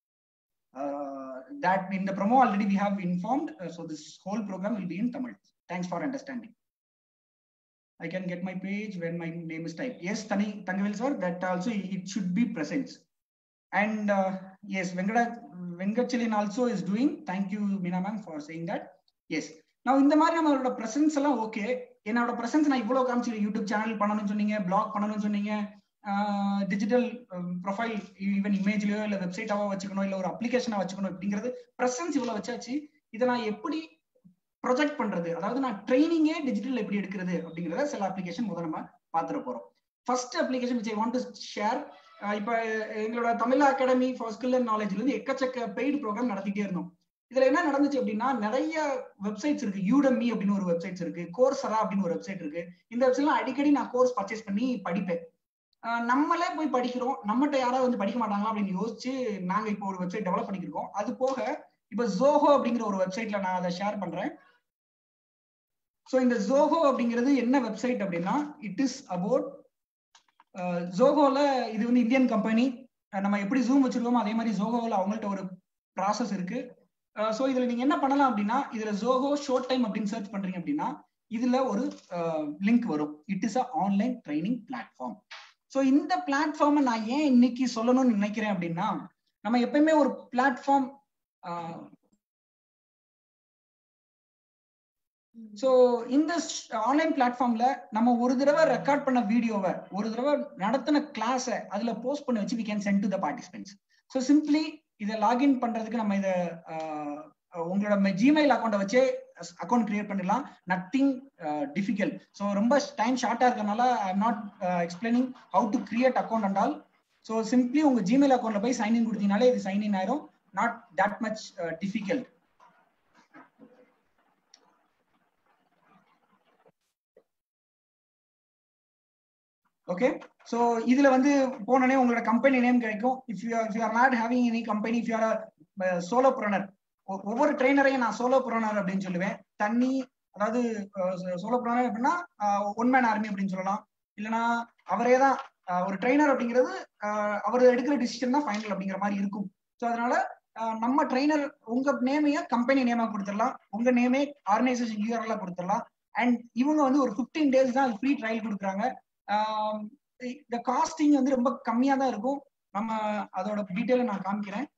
that in the promo already we have informed uh, so this whole program will be in tamil thanks for understanding i can get my page when my name is typed yes tani tangavil sir that also it should be present and uh, yes venkata venkachalin also is doing thank you meena ma'am for saying that yes now இந்த மாதிரி நம்மளோட presence எல்லாம் okay என்னோட presence நான் இவ்வளவு காமிச்சிருக்கேன் YouTube channel பண்ணணும்னு சொன்னீங்க பிளாக் பண்ணணும்னு சொன்னீங்க டிஜிட்டல் ப்ரொஃபைல் ஈவன் இமேஜ்லயோ இல்ல வெப்சைட்டாவோ வச்சுக்கணும் இல்ல ஒரு அப்ளிகேஷனா வச்சுக்கணும் அப்படிங்கிறது ப்ரெசன்ஸ் இவ்வளவு வச்சாச்சு இதை நான் எப்படி ப்ரொஜெக்ட் பண்றது அதாவது நான் ட்ரைனிங்கே டிஜிட்டல் எப்படி எடுக்கிறது அப்படிங்கிறத சில அப்ளிகேஷன் முதல் நம்ம பாத்துட போறோம் first application which I want to share இப்ப எங்களோட Tamil academy for skill and நாலேஜ்ல இருந்து எக்கச்சக்க பெய்டு ப்ரோக்ராம் நடத்திட்டே இருந்தோம் இதுல என்ன நடந்துச்சு அப்படின்னா நிறைய வெப்சைட்ஸ் இருக்கு யூடமி அப்படின்னு ஒரு வெப்சைட்ஸ் இருக்கு கோர்சரா அப்படின்னு ஒரு வெப்சைட் இருக்கு இந்த வெப்சைட்லாம் அடிக்கடி நான் கோர்ஸ் பர்ச்சேஸ் பண்ணி படிப்பேன் நம்மளே போய் படிக்கிறோம் நம்மகிட்ட யாராவது வந்து படிக்க மாட்டாங்களா அப்படின்னு யோசிச்சு நாங்க இப்போ ஒரு வெப்சைட் டெவலப் பண்ணிருக்கோம் அது போக இப்ப ஜோஹோ அப்படிங்கிற ஒரு வெப்சைட்ல நான் அதை ஷேர் பண்றேன் ஸோ இந்த ஜோஹோ அப்படிங்கிறது என்ன வெப்சைட் அப்படின்னா இட் இஸ் அபவுட் ஜோஹோல இது வந்து இந்தியன் கம்பெனி நம்ம எப்படி ஜூம் வச்சிருக்கோமோ அதே மாதிரி ஜோஹோவில் அவங்கள்ட்ட ஒரு ப்ராசஸ் இருக்கு ஸோ இதுல நீங்க என்ன பண்ணலாம் அப்படின்னா இதுல ஜோஹோ ஷோர்ட் டைம் அப்படின்னு சர்ச் பண்றீங்க அப்படின்னா இதுல ஒரு லிங்க் வரும் it is a online training platform so இந்த பிளாட்ஃபார்மை நான் ஏன் இன்னைக்கு சொல்லணும்னு நினைக்கிறேன் அப்படின்னா நம்ம எப்பயுமே ஒரு பிளாட்ஃபார்ம் ஸோ இந்த ஆன்லைன் பிளாட்ஃபார்ம்ல நம்ம ஒரு தடவை ரெக்கார்ட் பண்ண வீடியோவை ஒரு தடவை நடத்தின கிளாஸை அதுல போஸ்ட் பண்ணி வச்சு we can send to the participants so simply இதை லாகின் பண்றதுக்கு நம்ம இதை உங்களோட ஜிமெயில் அக்கௌண்ட்டை வச்சே அக்கௌண்ட் கிரியேட் பண்ணிடலாம் நத்திங் டிஃபிகல்ட் ஸோ ரொம்ப டைம் ஷார்ட்டா இருக்கனால I am not explaining how to create account and all so simply உங்க ஜிமெயில் அக்கௌண்ட்ல போய் சைன் இன் கொடுத்தீங்கனாலே இது சைன் இன் ஆயிரும் not that much difficult okay so இதுல வந்து போனோடனே உங்களோட கம்பெனி நேம் கிடைக்கும் if you if you are not having any company if you are solopreneur ஒவ்வொரு ட்ரெயினரையும் நான் சோலோ ப்ரோனர் அப்படின்னு சொல்லுவேன் தண்ணி அதாவது சோலோ ப்ரோனர் அப்படின்னா ஒன் மேன் ஆர்மி அப்படின்னு சொல்லலாம் இல்லைன்னா அவரே தான் ஒரு ட்ரெயினர் அப்படிங்கிறது அவர் எடுக்கிற டிசிஷன் தான் ஃபைனல் அப்படிங்கிற மாதிரி இருக்கும் ஸோ அதனால நம்ம ட்ரெயினர் உங்க நேமைய கம்பெனி நேமா கொடுத்துடலாம் உங்க நேமே ஆர்கனைசேஷன் யூஆர்எல்லாம் கொடுத்துடலாம் அண்ட் இவங்க வந்து ஒரு ஃபிஃப்டீன் டேஸ் தான் ஃப்ரீ ட்ரையல் கொடுக்குறாங்க இந்த காஸ்டிங் வந்து ரொம்ப கம்மியா தான் இருக்கும் நம்ம அதோட டீட்டெயில நான் காமிக்கிறேன்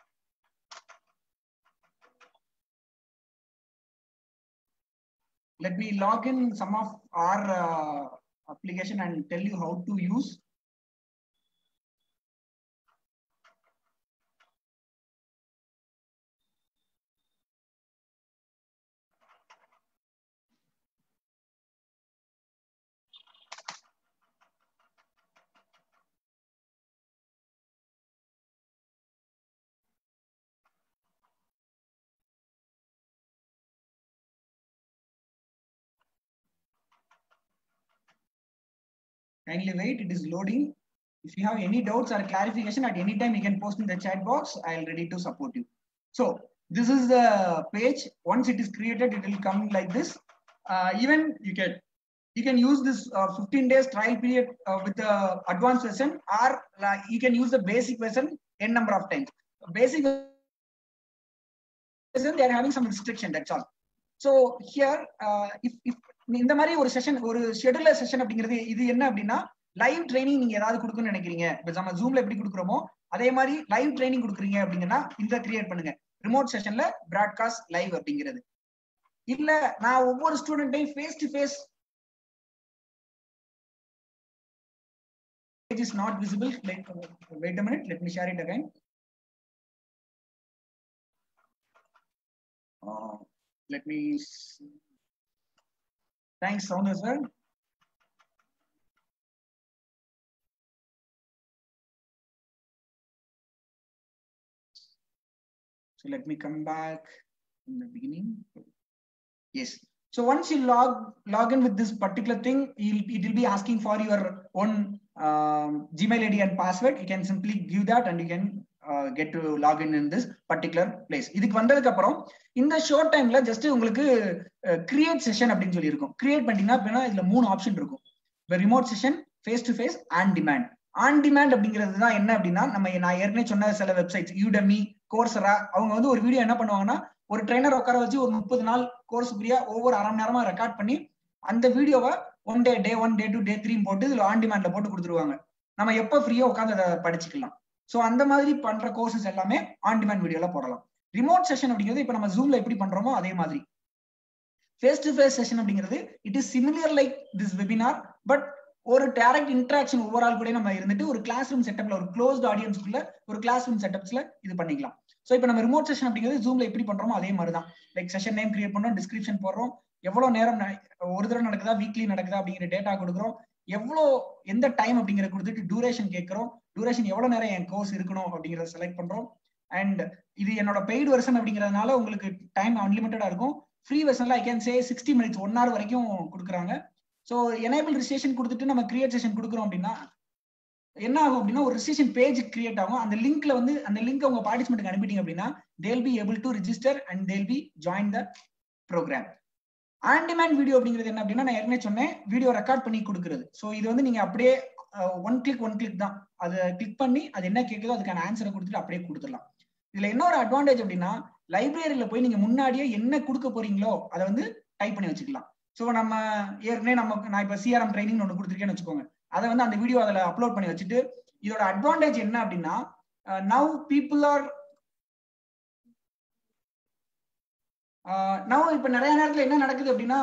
let me log in some of our uh, application and tell you how to use kindly wait it is loading if you have any doubts or clarification at any time you can post in the chat box i'll ready to support you so this is the page once it is created it will come like this uh, even you can you can use this uh, 15 days trial period uh, with the advanced version or you can use the basic version n number of times basic they are having some restriction that's all so here uh, if if இந்த மாதிரி ஒரு session ஒரு scheduler session அப்படிங்கிறது இது என்ன அப்படின்னா live training நீங்க ஏதாவது கொடுக்கணும்னு நினைக்கிறீங்க இப்போ நம்ம ஜூம்ல எப்படி கொடுக்குறோமோ அதே மாதிரி லைவ் ட்ரைனிங் கொடுக்குறீங்க அப்படிங்கன்னா இந்த கிரியேட் பண்ணுங்க ரிமோட் செஷன்ல பிராட்காஸ்ட் லைவ் அப்படிங்கிறது இல்ல நான் ஒவ்வொரு ஸ்டூடெண்ட்டையும் face to face is not visible like wait a minute let me share it again uh, let me see. thanks sound as well so let me come back in the beginning yes so once you log log in with this particular thing you'll, it will be asking for your own um, gmail id and password you can simply give that and you can uh, get to log in in this particular place இதுக்கு வந்ததுக்கு அப்புறம் இந்த short டைம்ல just உங்களுக்கு create session அப்படின்னு சொல்லி இருக்கும் create பண்ணிட்டீங்கன்னா அப்படின்னா இதுல மூணு ஆப்ஷன் இருக்கும் இப்போ remote session face to face on demand on demand அப்படிங்கிறது தான் என்ன அப்படின்னா நம்ம நான் ஏற்கனவே சொன்ன சில வெப்சைட்ஸ் யூடமி கோர்சரா அவங்க வந்து ஒரு வீடியோ என்ன பண்ணுவாங்கன்னா ஒரு ட்ரைனர் உட்கார வச்சு ஒரு முப்பது நாள் கோர்ஸ் ஃப்ரீயா ஒவ்வொரு அரை மணி நேரமா ரெக்கார்ட் பண்ணி அந்த வீடியோவை one day day one day two day three போட்டு இதுல ஆன் டிமாண்ட்ல போட்டு கொடுத்துருவாங்க நம்ம எப்போ ஃப்ரீயா உட்காந்து அதை படிச்சுக்கலாம் ஸோ அந்த மாதிரி பண்ற கோர்சஸ் எல்லாமே ஆன் டிமாண்ட் வீடியோல போடலாம் ரிமோட் செஷன் அப்படிங்கிறது இப்போ நம்ம ஜூம்ல எப்படி பண்றோமோ அதே மாதிரி ஃபேஸ் டு ஃபேஸ் செஷன் அப்படிங்கிறது it is similar like this webinar but ஒரு டைரக்ட் இன்ட்ராக்ஷன் ஒவ்வொரு ஆள் கூட நம்ம இருந்துட்டு ஒரு கிளாஸ் ரூம் செட்டப்ல ஒரு க்ளோஸ்ட் ஆடியன்ஸ்க்குள்ள ஒரு கிளாஸ் ரூம் செட்டப்ஸ்ல இது பண்ணிக்கலாம் ஸோ இப்போ நம்ம ரிமோட் செஷன் அப்படிங்கிறது ஜூம்ல எப்படி பண்றோமோ அதே மாதிரி தான் லைக் செஷன் நேம் கிரியேட் பண்றோம் டிஸ்கிரிப்ஷன் போடுறோம் எவ்வளவு நேரம் ஒரு தடவை நடக்குதா வீக்லி நடக்குதா அப்படிங்கிற டேட்டா கொடுக்குறோம் எவ்வளோ எந்த டைம் அப்படிங்கிற கொடுத்துட்டு டூரேஷன் கேட்கிறோம் டூரேஷன் எவ்வளவு நேரம் என் கோர்ஸ் இருக்கணும் அப்படிங்கிறத செலக்ட் பண்றோம் அண்ட் இது என்னோட பெய்டு வெர்ஷன் அப்படிங்கிறதுனால உங்களுக்கு டைம் அன்லிமிட்டடா இருக்கும் ஃப்ரீ வெர்ஷன்ல I can say sixty minutes one hour வரைக்கும் கொடுக்குறாங்க ஸோ எனேபிள் ரிஜிஸ்ட்ரேஷன் கொடுத்துட்டு நம்ம கிரியேட் செஷன் கொடுக்குறோம் அப்படின்னா என்ன ஆகும் அப்படின்னா ஒரு ரிஜிஸ்ட்ரேஷன் பேஜ் கிரியேட் ஆகும் அந்த லிங்க்ல வந்து அந்த லிங்க் உங்க பார்ட்டிசிபென்ட்க்கு அனுப்பிட்டீங்க அப்படின்னா they'll be able to register and they'll be join the program on demand video அப்படிங்கிறது என்ன அப்படின்னா நான் ஏற்கனவே சொன்னேன் வீடியோ ரெக்கார்ட் பண்ணி கொடுக்குறது ஸோ இது வந்து நீங்க அப்படியே ஒன் கிளிக் ஒன் கிளிக் தான் அதை கிளிக் பண்ணி அது என்ன கேட்குதோ அதுக்கான ஆன்சரை கொடுத்துட்டு அப்படியே கொடுத்துடலாம் இதுல என்ன ஒரு அட்வான்டேஜ் அப்படின்னா லைப்ரரியில போய் நீங்க முன்னாடியே என்ன கொடுக்க போறீங்களோ அதை வந்து டைப் பண்ணி வச்சுக்கலாம் ஸோ நம்ம ஏற்கனவே நம்ம நான் இப்போ சிஆர்எம் ட்ரைனிங் ஒன்று கொடுத்துருக்கேன்னு வச்சுக்கோங்க அதை வந்து அந்த வீடியோ அதில் அப்லோட் பண்ணி வச்சுட்டு இதோட அட்வான்டேஜ் என்ன அப்படின்னா நவ் பீப்புள் ஆர் நவ் இப்போ நிறைய நேரத்தில் என்ன நடக்குது அப்படின்னா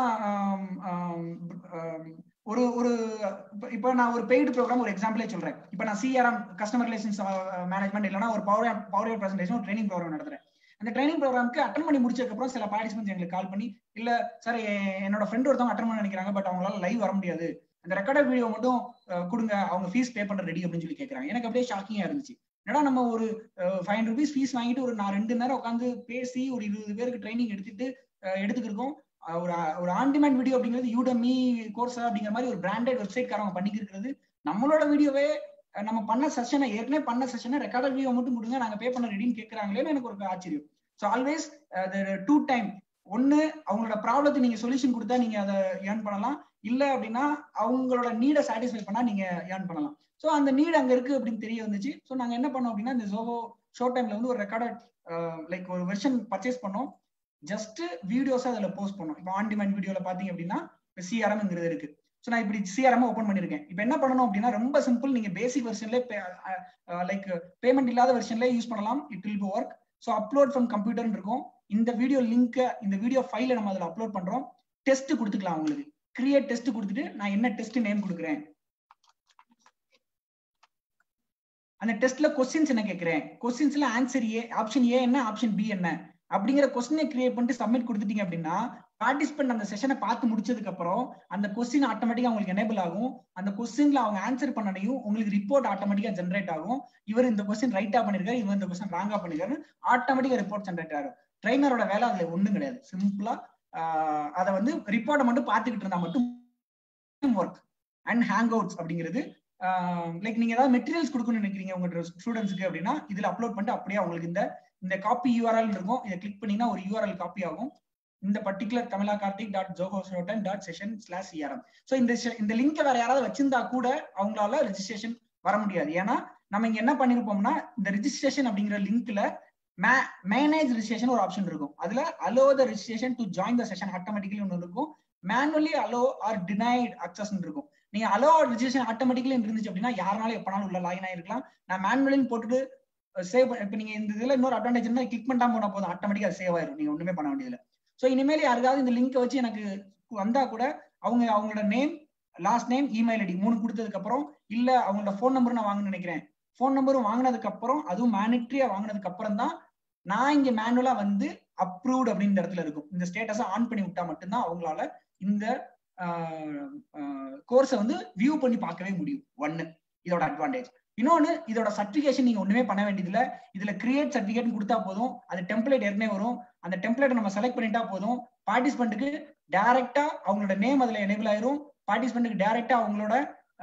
ஒரு ஒரு இப்போ நான் ஒரு பெய்டு ப்ரோக்ராம் ஒரு எக்ஸாம்பிளே சொல்றேன் இப்போ நான் சிஆர்எம் கஸ்டமர் ரிலேஷன்ஸ் மேனேஜ்மெண்ட் இல்லைனா ஒரு பவர் பவர் பிரசன்டேஷன் ஒரு ட்ரைனிங் ப்ரோக்ராம் நடத்துறேன் அந்த ட்ரைனிங் ப்ரோக்ராம்க்கு அட்டன் பண்ணி முடிச்சதுக்கு அப்புறம் சில பார்ட்டிசிபென்ட்ஸ் எங்களுக்கு கால் பண்ணி இல்ல சார் என்னோட ஃப்ரெண்ட் ஒருத்தவங்க அட்டன் பண்ண நினைக்கிறாங்க பட் அவங்களால லைவ் வர முடியாது அந்த ரெக்கார்டட் வீடியோ மட்டும் கொடுங்க அவங்க ஃபீஸ் பே பண்ற ரெடி அப்படின்னு சொல்லி கேட்கறாங்க எனக்கு அப்படியே ஷாக்கிங்கா இருந்துச்சு ஏன்னா நம்ம ஒரு ஃபைவ் ஹண்ட்ரட் ருபீஸ் ஃபீஸ் வாங்கிட்டு ஒரு நான் ரெண்டு நேரம் உட்காந்து பேசி ஒரு இருபது பேருக்கு ட்ரைனிங் எடுத்துட்டு எடுத்துக்கிருக்கோம் ஒரு ஒரு ஆன் டிமாண்ட் வீடியோ அப்படிங்கிறது யூடமி கோர்ஸ் அப்படிங்கிற மாதிரி ஒரு பிராண்டட் வெப்சைட் காரங்க பண்ணிக்கிறது நம்மளோட வீடியோவே நம்ம பண்ண செஷனை ஏற்கனவே பண்ண செஷனை ரெக்கார்டட் வீடியோ மட்டும் கொடுங்க நாங்க பே பண்ண ரெடின்னு கேட்கறாங்களேன்னு எனக்கு ஒரு ஆச்சரியம் ஸோ ஆல்வேஸ் டூ டைம் ஒன்னு அவங்களோட ப்ராப்ளத்துக்கு நீங்க சொல்யூஷன் கொடுத்தா நீங்க அதை ஏர்ன் பண்ணலாம் இல்ல அப்படின்னா அவங்களோட நீடை சாட்டிஸ்ஃபை பண்ணா நீங்க ஏர்ன் பண்ணலாம் ஸோ அந்த நீட் அங்க இருக்கு அப்படின்னு தெரிய வந்துச்சு ஸோ நாங்க என்ன பண்ணோம் அப்படின்னா இந்த ஜோவோ ஷோர்ட் டைம்ல வந்து ஒரு ரெக்கார்டட் லைக் ஒரு வெர்ஷன் பர்ச்சேஸ் பண்ணோம் ஜஸ்ட் வீடியோஸ் அதில் போஸ்ட் பண்ணோம் இப்போ ஆன் டிமாண்ட் வீடியோல பாத்தீங்க அப்படின்னா இப்போ சிஆர்எம்ங்கிறது இருக்கு ஸோ நான் இப்படி சிஆர்எம் ஓப்பன் பண்ணிருக்கேன் இப்போ என்ன பண்ணணும் அப்படின்னா ரொம்ப சிம்பிள் நீங்க பேசிக் வெர்ஷன்ல லைக் பேமெண்ட் இல்லாத வெர்ஷன்ல யூஸ் பண்ணலாம் it will be work so upload from computer இருக்கும் இந்த வீடியோ லிங்க் இந்த வீடியோ ஃபைல நம்ம அதில் அப்லோட் பண்றோம் டெஸ்ட் கொடுத்துக்கலாம் உங்களுக்கு கிரியேட் டெஸ்ட் கொடுத்துட்டு நான் என்ன டெஸ்ட் நேம் கொடுக்குறேன் அந்த டெஸ்ட்ல கொஸ்டின்ஸ் என்ன கேட்கிறேன் கொஸ்டின்ஸ்ல ஆன்சர் ஏ ஆப்ஷன் ஏ என்ன ஆப்ஷன் பி என்ன அப்படிங்கிற கொஸ்டினை கிரியேட் பண்ணிட்டு சப்மிட் கொடுத்துட்டீங்க அப்படின்னா பார்ட்டிசிபென்ட் அந்த செஷனை பார்த்து முடிச்சதுக்கு அப்புறம் அந்த கொஸ்டின் ஆட்டோமேட்டிக்கா உங்களுக்கு எனேபிள் ஆகும் அந்த கொஸ்டின்ல அவங்க ஆன்சர் பண்ணனையும் உங்களுக்கு ரிப்போர்ட் ஆட்டோமேட்டிக்கா ஜென்ரேட் ஆகும் இவர் இந்த கொஸ்டின் ரைட்டா பண்ணிருக்காரு இவர் இந்த கொஸ்டின் ராங்கா பண்ணிருக்காரு ஆட்டோமேட்டிக்கா ரிப்போர்ட் ஜென்ரேட் ஆகும் ட்ரைனரோட வேலை அதுல ஒண்ணும் கிடையாது சிம்பிளா அதை வந்து ரிப்போர்ட்டை மட்டும் பார்த்துக்கிட்டு இருந்தா மட்டும் ஒர்க் அண்ட் ஹேங் அவுட்ஸ் அப்படிங்கிறது லைக் நீங்க ஏதாவது மெட்டீரியல்ஸ் கொடுக்கணும்னு நினைக்கிறீங்க உங்க ஸ்டூடெண்ட்ஸ்க்கு அப்படின்னா இதுல அப்லோட் பண்ணிட்டு அப்படியே அவங்களுக்கு இந்த இந்த காப்பி யூஆர்எல் இருக்கும் இதை கிளிக் பண்ணீங்கன்னா ஒரு யூஆர்எல் காப்பி ஆகும் இந்த பர்டிகுலர் தமிழா கார்த்திக் டாட் ஜோகோசோட்டன் dot session slash CRM so இந்த இந்த லிங்கை வேற யாராவது வச்சிருந்தா கூட அவங்களால ரெஜிஸ்ட்ரேஷன் வர முடியாது ஏன்னா நம்ம இங்க என்ன பண்ணிருப்போம்னா இந்த ரிஜிஸ்ட்ரேஷன் அப்படிங்கிற லிங்க்ல மேனேஜ் ரிஜிஸ்ட்ரேஷன் ஒரு ஆப்ஷன் இருக்கும் அதுல allow the registration to join the session automatically ஒன்று இருக்கும் manually allow or denied access இருக்கும் நீங்க அலோ ரிஜிஸ்ட்ரேஷன் ஆட்டோமேட்டிக்கலி இருந்துச்சு அப்படின்னா யாருனாலும் எப்பனாலும் உள்ள லாகின் ஆயிருக்கலாம் நான் மேனுவலின்னு போட்டுட்டு சேவ் இப்ப நீங்க இந்த இதுல இன்னொரு அட்வான்டேஜ் இருந்தா கிளிக் பண்ணாம போனா போதும் ஆட்டோமேட்டிக்கா சேவ் ஆயிரும் நீங்க ஒண்ணுமே பண்ண வேண்டியதுல சோ இனிமேல் யாருக்காவது இந்த லிங்கை வச்சு எனக்கு வந்தா கூட அவங்க அவங்களோட name last name email ID மூணு கொடுத்ததுக்கு அப்புறம் இல்ல அவங்களோட ஃபோன் நம்பர் நான் வாங்கணும்னு நினைக்கிறேன் ஃபோன் நம்பரும் வாங்கினதுக்கு அப்புறம் அதுவும் மேனிட்ரியா வாங்கினதுக்கு அப்புறம் தான் நான் இங்க மேனுவலா வந்து அப்ரூவ்ட் அப்படின்ற இடத்துல இருக்கும் இந்த ஸ்டேட்டஸை ஆன் பண்ணி விட்டா மட்டும்தான் அவங்களால இந்த கோர்ஸை வந்து வியூ பண்ணி பார்க்கவே முடியும் ஒன்னு இதோட அட்வான்டேஜ் இன்னொன்னு இதோட சர்டிபிகேஷன் நீங்க ஒண்ணுமே பண்ண வேண்டியதில்ல இதுல கிரியேட் சர்டிபிகேட் கொடுத்தா போதும் அது டெம்ப்ளேட் ஏற்கனவே வரும் அந்த டெம்ப்ளேட்டை நம்ம செலக்ட் பண்ணிட்டா போதும் பார்ட்டிசிபென்ட்டுக்கு டைரக்டா அவங்களோட நேம் அதுல எனேபிள் ஆயிரும் பார்ட்டிசிபென்ட்டுக்கு டைரக்டா அவங்களோட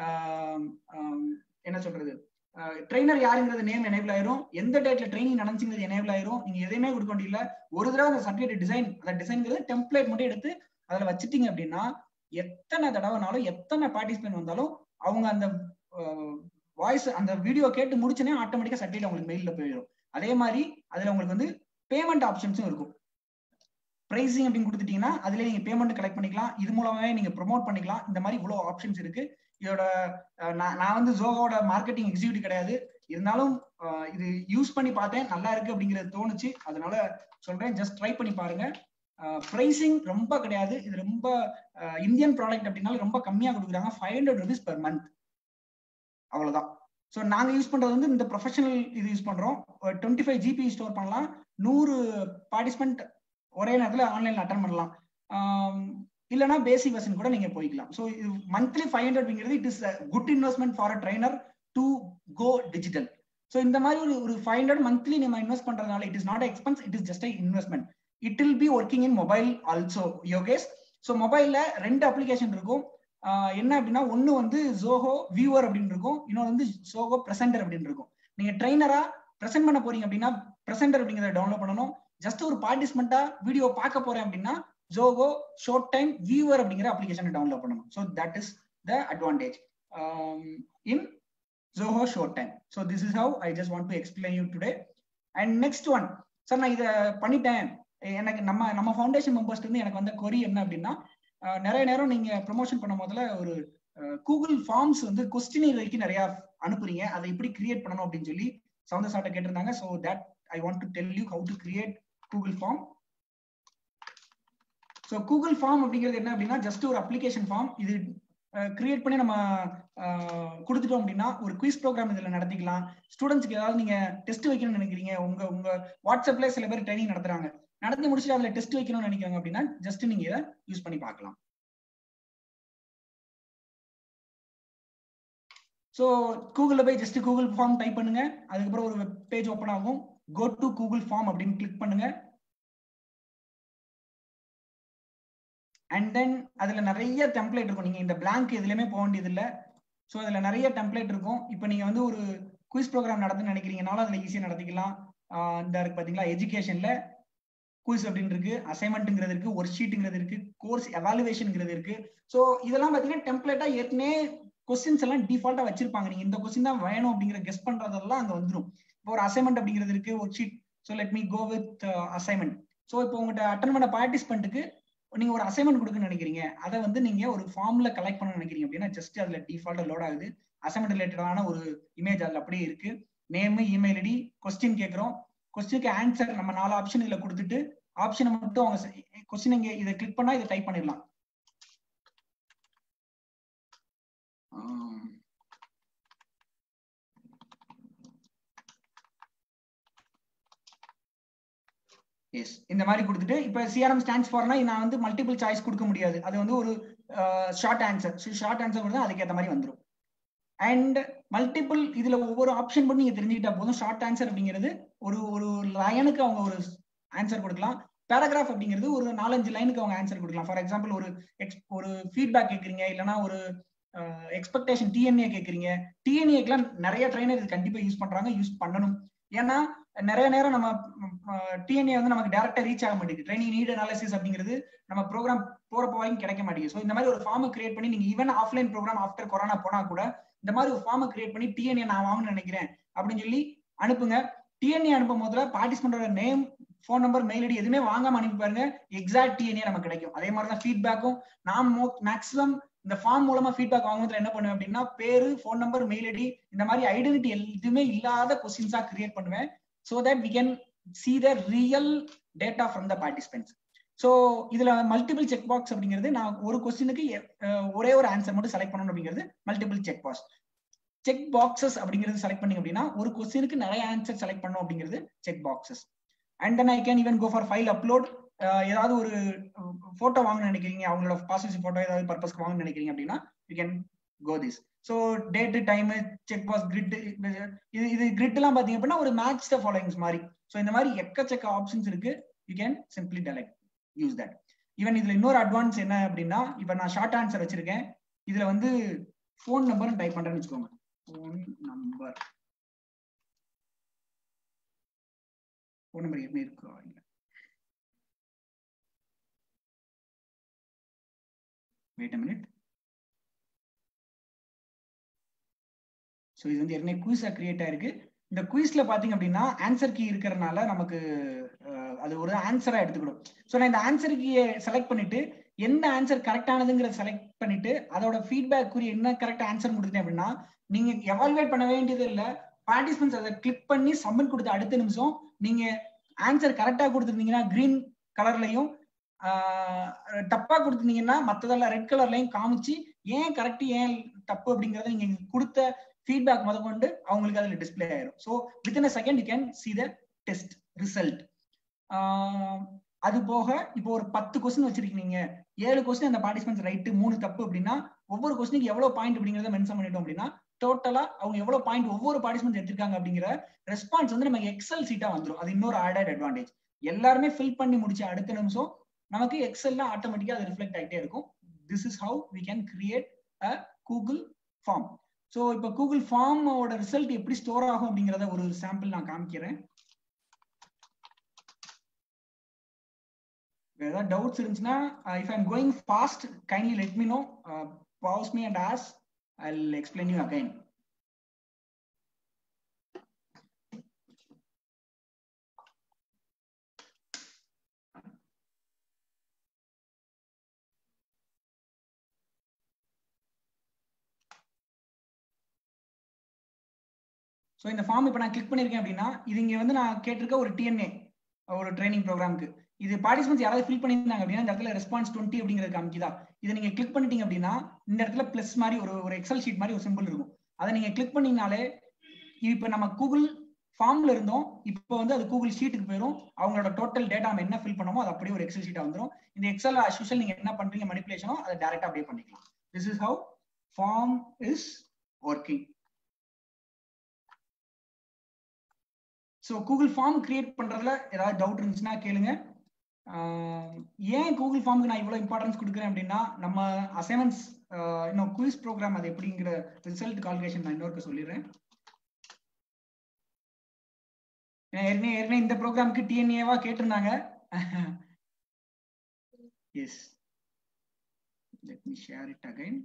என்ன சொல்றது ட்ரெயினர் யாருங்கிறது நேம் எனேபிள் ஆயிரும் எந்த டேட்ல ட்ரைனிங் நடந்துச்சுங்கிறது எனேபிள் ஆயிரும் நீங்க எதையுமே கொடுக்க வேண்டியதில்ல ஒரு தடவை அந்த சர்டிஃபிகேட் டிசைன் அந்த டிசைன்ங்கிறது டெம்ப்ளேட் மட்டும் எடுத்து அதுல வச்சுட்டீங்க அப்படின்னா எத்தனை தடவைனாலும் எத்தனை பார்ட்டிசிபென்ட் வந்தாலும் அவங்க அந்த வாய்ஸ் அந்த வீடியோ கேட்டு முடிச்சனே ஆட்டோமேட்டிக்கா சர்டிஃபிகேட் உங்களுக்கு மெயில போயிடும் அதே மாதிரி அதுல உங்களுக்கு வந்து பேமெண்ட் ஆப்ஷன்ஸும் இருக்கும் பிரைசிங் அப்படின்னு கொடுத்துட்டீங்கன்னா அதுல நீங்க பேமெண்ட் கலெக்ட் பண்ணிக்கலாம் இது மூலமாவே நீங்க ப்ரொமோட் பண்ணிக்கலாம் இந்த மாதிரி இவ்வளவு ஆப்ஷன்ஸ் இருக்கு இதோட நான் வந்து ஜோகோட மார்க்கெட்டிங் எக்ஸிக்யூட்டிவ் கிடையாது இருந்தாலும் இது யூஸ் பண்ணி பார்த்தேன் நல்லா இருக்கு அப்படிங்கிறது தோணுச்சு அதனால சொல்றேன் ஜஸ்ட் ட்ரை பண்ணி பாருங்க ப்ரைசிங் ரொம்ப கிடையாது இது ரொம்ப இந்தியன் ப்ராடக்ட் அப்படின்னாலும் ரொம்ப கம்மியா கொடுக்குறாங்க five hundred rupees per month அவ்வளவுதான் ஸோ நாங்க யூஸ் பண்றது வந்து இந்த ப்ரொஃபஷனல் இது யூஸ் பண்றோம் டுவெண்ட்டி ஃபைவ் ஜிபி ஸ்டோர் பண்ணலாம் நூறு பார்ட்டிசிபென்ட் ஒரே நேரத்தில் ஆன்லைன்ல அட்டன் பண்ணலாம் இல்லைனா பேசிக் வெர்ஷன் கூட நீங்க போய்க்கலாம் ஸோ இது மந்த்லி ஃபைவ் ஹண்ட்ரட்ங்கிறது it is good investment for a trainer to go digital so இந்த மாதிரி ஒரு ஒரு ஃபைவ் ஹண்ட்ரட் மந்த்லி நம்ம இன்வெஸ்ட் பண்றதுனால it is not expense it is just investment it will be working in mobile also Yogesh so மொபைல்ல ரெண்டு application இருக்கும் என்ன அப்படின்னா ஒன்னு வந்து ஜோஹோ வியூவர் அப்படின்னு இருக்கும் இன்னொன்று வந்து ஜோஹோ பிரசன்டர் அப்படின்னு இருக்கும் நீங்க ட்ரைனரா ப்ரெசென்ட் பண்ண போறீங்க அப்படின்னா ப்ரெசென்டர் அப்படிங்கிறத டவுன்லோட் பண்ணணும் ஜஸ்ட் ஒரு பார்ட்டிசிபெண்டா வீடியோ பார்க்க போறேன் அப்படின்னா ஜோகோ ஷார்ட் டைம் வியூவர் அப்படிங்கிற அப்ளிகேஷனை டவுன்லோட் பண்ணணும் so that is the advantage in Zoho short time so this is how I just want to explain you today and next one sir நான் இதை பண்ணிட்டேன் எனக்கு நம்ம நம்ம ஃபவுண்டேஷன் மெம்பர்ஸ் இருந்து எனக்கு வந்த கொரி என்ன அப்படின்னா நிறைய நேரம் நீங்க ப்ரொமோஷன் பண்ணும் போதுல ஒரு கூகுள் ஃபார்ம்ஸ் வந்து கொஸ்டின் வரைக்கும் நிறைய அனுப்புறீங்க அதை எப்படி கிரியேட் பண்ணணும் அப்படின்னு சொல்லி சவுந்த சாட்டை கேட்டிருந்தாங்க so that I want to tell you how to create Google form so Google form அப்படிங்கிறது என்ன அப்படின்னா ஜஸ்ட் ஒரு அப்ளிகேஷன் ஃபார்ம் இது கிரியேட் பண்ணி நம்ம கொடுத்துட்டோம் அப்படின்னா ஒரு குவிஸ் ப்ரோக்ராம் இதில் நடத்திக்கலாம் ஸ்டூடெண்ட்ஸ்க்கு ஏதாவது நீங்க டெஸ்ட் வைக்கணும்னு நினைக்கிறீங்க உங்க உங்க வாட்ஸ்அப்ல சில பேர் ட்ரைனிங் நடத்துறாங்க நடத்தி முடிச்சுட்டு அதுல டெஸ்ட் வைக்கணும்னு நினைக்கிறாங்க அப்படின்னா ஜஸ்ட் நீங்க இதை யூஸ் பண்ணி பார்க்கலாம் ஸோ கூகுளில் போய் ஜஸ்ட் கூகுள் ஃபார்ம் டைப் பண்ணுங்க அதுக்கப்புறம் ஒரு வெப் பேஜ் ஓப்பன் ஆகும் கோ டு கூகுள் ஃபார்ம் அப்படின்னு கிளிக் பண்ணுங்க அண்ட் தென் அதுல நிறைய டெம்ப்ளேட் இருக்கும் நீங்க இந்த பிளாங்க் எதுலையுமே போக வேண்டியது இல்லை ஸோ அதுல நிறைய டெம்ப்ளேட் இருக்கும் இப்போ நீங்க வந்து ஒரு குவிஸ் ப்ரோக்ராம் நடத்துன்னு நினைக்கிறீங்கனாலும் அதுல ஈஸியாக நடத்திக்கலாம் இந்த இருக்கு பாத்தீங்களா எஜுகேஷன்ல குவிஸ் அப்படின்னு இருக்கு அசைன்மெண்ட்ங்கிறது இருக்கு ஒர்க் ஷீட்டுங்கிறது இருக்கு கோர்ஸ் எவாலுவேஷன்ங்கிறது இருக்கு ஸோ இதெல்லாம் பாத்தீங்கன்னா டெம்ப்ளேட்டா ஏற்கனவே கொஸ்டின்ஸ் எல்லாம் டிஃபால்ட்டா வச்சிருப்பாங்க நீங்க இந்த கொஸ்டின் தான் வேணும் அப்படிங்கிற கெஸ் பண்றதெல்லாம் அங்க வந்துடும் இப்போ ஒரு அசைன்மெண்ட் அப்படிங்கிறது இருக்கு worksheet so let me go with assignment so இப்போ உங்கள்கிட்ட அட்டன் பண்ண பார்ட்டிசிபென்ட்டுக்கு நீங்க ஒரு அசைன்மெண்ட் கொடுக்கணும்னு நினைக்கிறீங்க அதை வந்து நீங்க ஒரு ஃபார்ம்ல கலெக்ட் பண்ண நினைக்கிறீங்க அப்படின்னா ஜஸ்ட் அதுல டிஃபால்ட்டா லோட் ஆகுது அசைன்மெண்ட் ரிலேட்டடான ஒரு இமேஜ் அதுல அப்படியே இருக்கு நேம் இமெயில் ஐடி கொஸ்டின் கேட்கிறோம் கொஸ்டினுக்கு ஆன்சர் நம்ம நாலு ஆப்ஷன் இதுல கொடுத்துட்டு ஆப்ஷனை மட்டும் அவங்க கொஸ்டின் இங்க இதை கிளிக் பண்ணா இதை டைப் பண்ணிடலாம் எஸ் இந்த மாதிரி கொடுத்துட்டு இப்போ சிஆர்எம் ஸ்டாண்ட்ஸ் ஃபார்னா நான் வந்து மல்டிபிள் சாய்ஸ் கொடுக்க முடியாது அது வந்து ஒரு ஷார்ட் ஆன்சர் ஷார்ட் ஆன்சர் கொடுத்தா அதுக்கேற்ற மாதிரி வந்துடும் அண்ட் மல்டிபிள் இதுல ஒவ்வொரு ஆப்ஷன் மட்டும் நீங்க தெரிஞ்சுக்கிட்டா போதும் ஷார்ட் ஆன்சர் அப்படிங்கிறது ஒரு ஒரு லைனுக்கு அவங்க ஒரு ஆன்சர் கொடுக்கலாம் பேராகிராஃப் அப்படிங்கிறது ஒரு நாலஞ்சு லைனுக்கு அவங்க ஆன்சர் கொடுக்கலாம் ஃபார் எக்ஸாம்பிள் ஒரு எக்ஸ் ஒரு ஃபீட்பேக் கேட்குறீங்க இல்லைனா ஒரு எக்ஸ்பெக்டேஷன் டிஎன்ஏ கேட்குறீங்க டிஎன்ஏக்கெல்லாம் நிறைய ட்ரைனர் இது கண்டிப்பா யூஸ் பண்றாங்க யூஸ் பண்ணணும் ஏன்னா நிறைய நேரம் நம்ம டிஎன்ஏ வந்து நமக்கு டேரக்டா ரீச் ஆக மாட்டேங்குது ட்ரைனிங் நீட் அனாலிசிஸ் அப்படிங்கிறது நம்ம ப்ரோக்ராம் போறப்ப வரைக்கும் கிடைக்க மாட்டேங்குது ஸோ இந்த மாதிரி ஒரு ஃபார்ம் கிரியேட் பண்ணி நீங்க even offline program after corona போனா கூட இந்த மாதிரி ஒரு ஃபார்மை கிரியேட் பண்ணி டிஎன்ஏ நான் வாங்கணும்னு நினைக்கிறேன் அப்படின்னு சொல்லி அனுப்புங்க டிஎன்ஏ அனுப்பும் போதுல பார்ட்டிசிபெண்டோட name phone number mail ID எதுவுமே வாங்காம அனுப்பி பாருங்க எக்ஸாக்ட் டிஎன்ஏ நமக்கு கிடைக்கும் அதே மாதிரி தான் ஃபீட்பேக்கும் நான் மேக்ஸிமம் இந்த ஃபார்ம் மூலமா ஃபீட்பேக் வாங்குறதுல என்ன பண்ணுவேன் அப்படின்னா பேரு ஃபோன் நம்பர் மெயில் ஐடி இந்த மாதிரி ஐடென்டிட்டி எதுவுமே இல்லாத கொஸ்டின்ஸா கிரியேட் பண்ணுவேன் so that we can see the real data from the participants so இதுல மல்டிபிள் செக் பாக்ஸ் அப்படிங்கிறது நான் ஒரு கொஸ்டினுக்கு ஒரே ஒரு ஆன்சர் மட்டும் செலக்ட் பண்ணணும் அப்படிங்கிறது multiple check box check boxes அப்படிங்கிறது செலக்ட் பண்ணீங்க அப்படின்னா ஒரு கொஸ்டினுக்கு நிறைய ஆன்சர் செலக்ட் பண்ணணும் அப்படிங்கிறது check boxes and then I can even go for file upload ஏதாவது ஒரு போட்டோ வாங்கணும்னு நினைக்கிறீங்க அவங்களோட பாஸ்போர்ட் போட்டோ ஏதாவது பர்பஸ்க்கு வாங்கணும்னு நினைக்கிறீங்க அப்படின்னா you can go this so date time check box grid இது இது கிரிட் எல்லாம் பாத்தீங்க அப்படின்னா ஒரு மேட்ச் த ஃபாலோயிங்ஸ் மாதிரி ஸோ இந்த மாதிரி எக்கச்சக்க ஆப்ஷன்ஸ் இருக்கு you can simply delete use that even இதுல இன்னொரு அட்வான்ஸ் என்ன அப்படின்னா இப்ப நான் ஷார்ட் ஆன்சர் வச்சிருக்கேன் இதுல வந்து ஃபோன் நம்பர் டைப் பண்றேன்னு வச்சுக்கோங்க ஃபோன் நம்பர் ஃபோன் நம்பர் எப்படி இருக்கா இல்ல வெயிட் அ மினிட் ஸோ இது வந்து ஏற்கனவே குயிஸா கிரியேட் ஆயிருக்கு இந்த குயிஸ்ல பாத்தீங்க அப்படின்னா ஆன்சர் கீ இருக்கிறதுனால நமக்கு அது ஒரு ஆன்சரா எடுத்துக்கணும் ஸோ நான் இந்த ஆன்சர் கீயை செலக்ட் பண்ணிட்டு எந்த ஆன்சர் கரெக்டானதுங்கிறத செலக்ட் பண்ணிட்டு அதோட ஃபீட்பேக் கூறி என்ன கரெக்ட் ஆன்சர் கொடுத்தேன் அப்படின்னா நீங்க எவால்வேட் பண்ண வேண்டியது இல்ல பார்ட்டிசிபென்ட்ஸ் அதை கிளிக் பண்ணி சப்மிட் கொடுத்த அடுத்த நிமிஷம் நீங்க ஆன்சர் கரெக்டா கொடுத்துருந்தீங்கன்னா கிரீன் கலர்லயும் தப்பா கொடுத்துருந்தீங்கன்னா மத்ததெல்லாம் ரெட் கலர்லயும் காமிச்சு ஏன் கரெக்ட் ஏன் தப்பு அப்படிங்கறத நீங்க கொடுத்த ஃபீட்பேக் முத கொண்டு அவங்களுக்கு அதுல டிஸ்பிளே ஆயிரும் so within a second you can see the test result அது போக இப்போ ஒரு பத்து கொஸ்டின் வச்சிருக்கீங்க ஏழு கொஸ்டின் அந்த பார்ட்டிசிபென்ட்ஸ் ரைட்டு மூணு தப்பு அப்படின்னா ஒவ்வொரு கொஸ்டினுக்கு எவ்வளவு பாயிண்ட் அப்படிங்கறத மென்ஷன் பண்ணிட்டோம் அப்படின்னா டோட்டலா அவங்க எவ்வளவு பாயிண்ட் ஒவ்வொரு பார்ட்டிசிபென்ட் எடுத்திருக்காங்க அப்படிங்கிற ரெஸ்பான்ஸ் வந்து நமக்கு எக்ஸல் சீட்டா வந்துடும் அது இன்னொரு ஆடட் அட்வான்டேஜ் எல்லாருமே ஃபில் பண்ணி முடிச்ச அடுத்த நிமிஷம் நமக்கு எக்ஸல்ல ஆட்டோமேட்டிக்கா அது ரிஃப்ளெக்ட் ஆகிட்டே இருக்கும் this is how we can create a Google form so இப்போ கூகுள் ஃபார்மோட ரிசல்ட் எப்படி ஸ்டோர் ஆகும் அப்படிங்கிறத ஒரு சாம்பிள் நான் காமிக்கிறேன் ஏதாவது டவுட்ஸ் இருந்துச்சுன்னா if I'm going fast kindly let me know pause me and as I explain you again so இந்த ஃபார்ம் இப்போ நான் கிளிக் பண்ணியிருக்கேன் அப்படின்னா இது இங்கே வந்து நான் கேட்டிருக்க ஒரு டிஎன்ஏ ஒரு ட்ரைனிங் ப்ரோக்ராமுக்கு இது பார்ட்டிசிபென்ட்ஸ் யாராவது ஃபில் பண்ணியிருந்தாங்க அப்படின்னா இந்த இடத்துல ரெஸ்பான்ஸ் டுவெண்ட்டி அப்படிங்கிறது காமிக்குதா இதை நீங்க கிளிக் பண்ணிட்டீங்க அப்படின்னா இந்த இடத்துல பிளஸ் மாதிரி ஒரு ஒரு எக்ஸல் ஷீட் மாதிரி ஒரு சிம்பிள் இருக்கும் அதை நீங்க கிளிக் பண்ணீங்கனாலே இப்போ நம்ம கூகுள் ஃபார்ம்ல இருந்தோம் இப்போ வந்து அது கூகுள் ஷீட்டுக்கு போயிடும் அவங்களோட டோட்டல் டேட்டா நம்ம என்ன ஃபில் பண்ணோமோ அது அப்படியே ஒரு எக்ஸல் ஷீட்டா வந்துடும் இந்த எக்ஸல் அஸ்யூஷல் நீங்க என்ன பண்றீங்க மனிப்புலேஷனோ அதை டேரக்டா அப்படியே பண்ணிக்கலாம் this is how form is working so Google form create பண்றதுல ஏதாவது டவுட் இருந்துச்சுன்னா கேளுங்க ஏன் கூகுள் ஃபார்முக்கு நான் இவ்வளவு இம்பார்ட்டன்ஸ் கொடுக்குறேன் அப்படின்னா நம்ம அசைன்மெண்ட்ஸ் இன்னும் குயிஸ் ப்ரோக்ராம் அது எப்படிங்கிற ரிசல்ட் கால்குலேஷன் நான் இன்னொருக்கு சொல்லிடுறேன் ஏற்கனவே ஏற்கனவே இந்த ப்ரோக்ராமுக்கு டிஎன்ஏவா கேட்டிருந்தாங்க yes let me share it again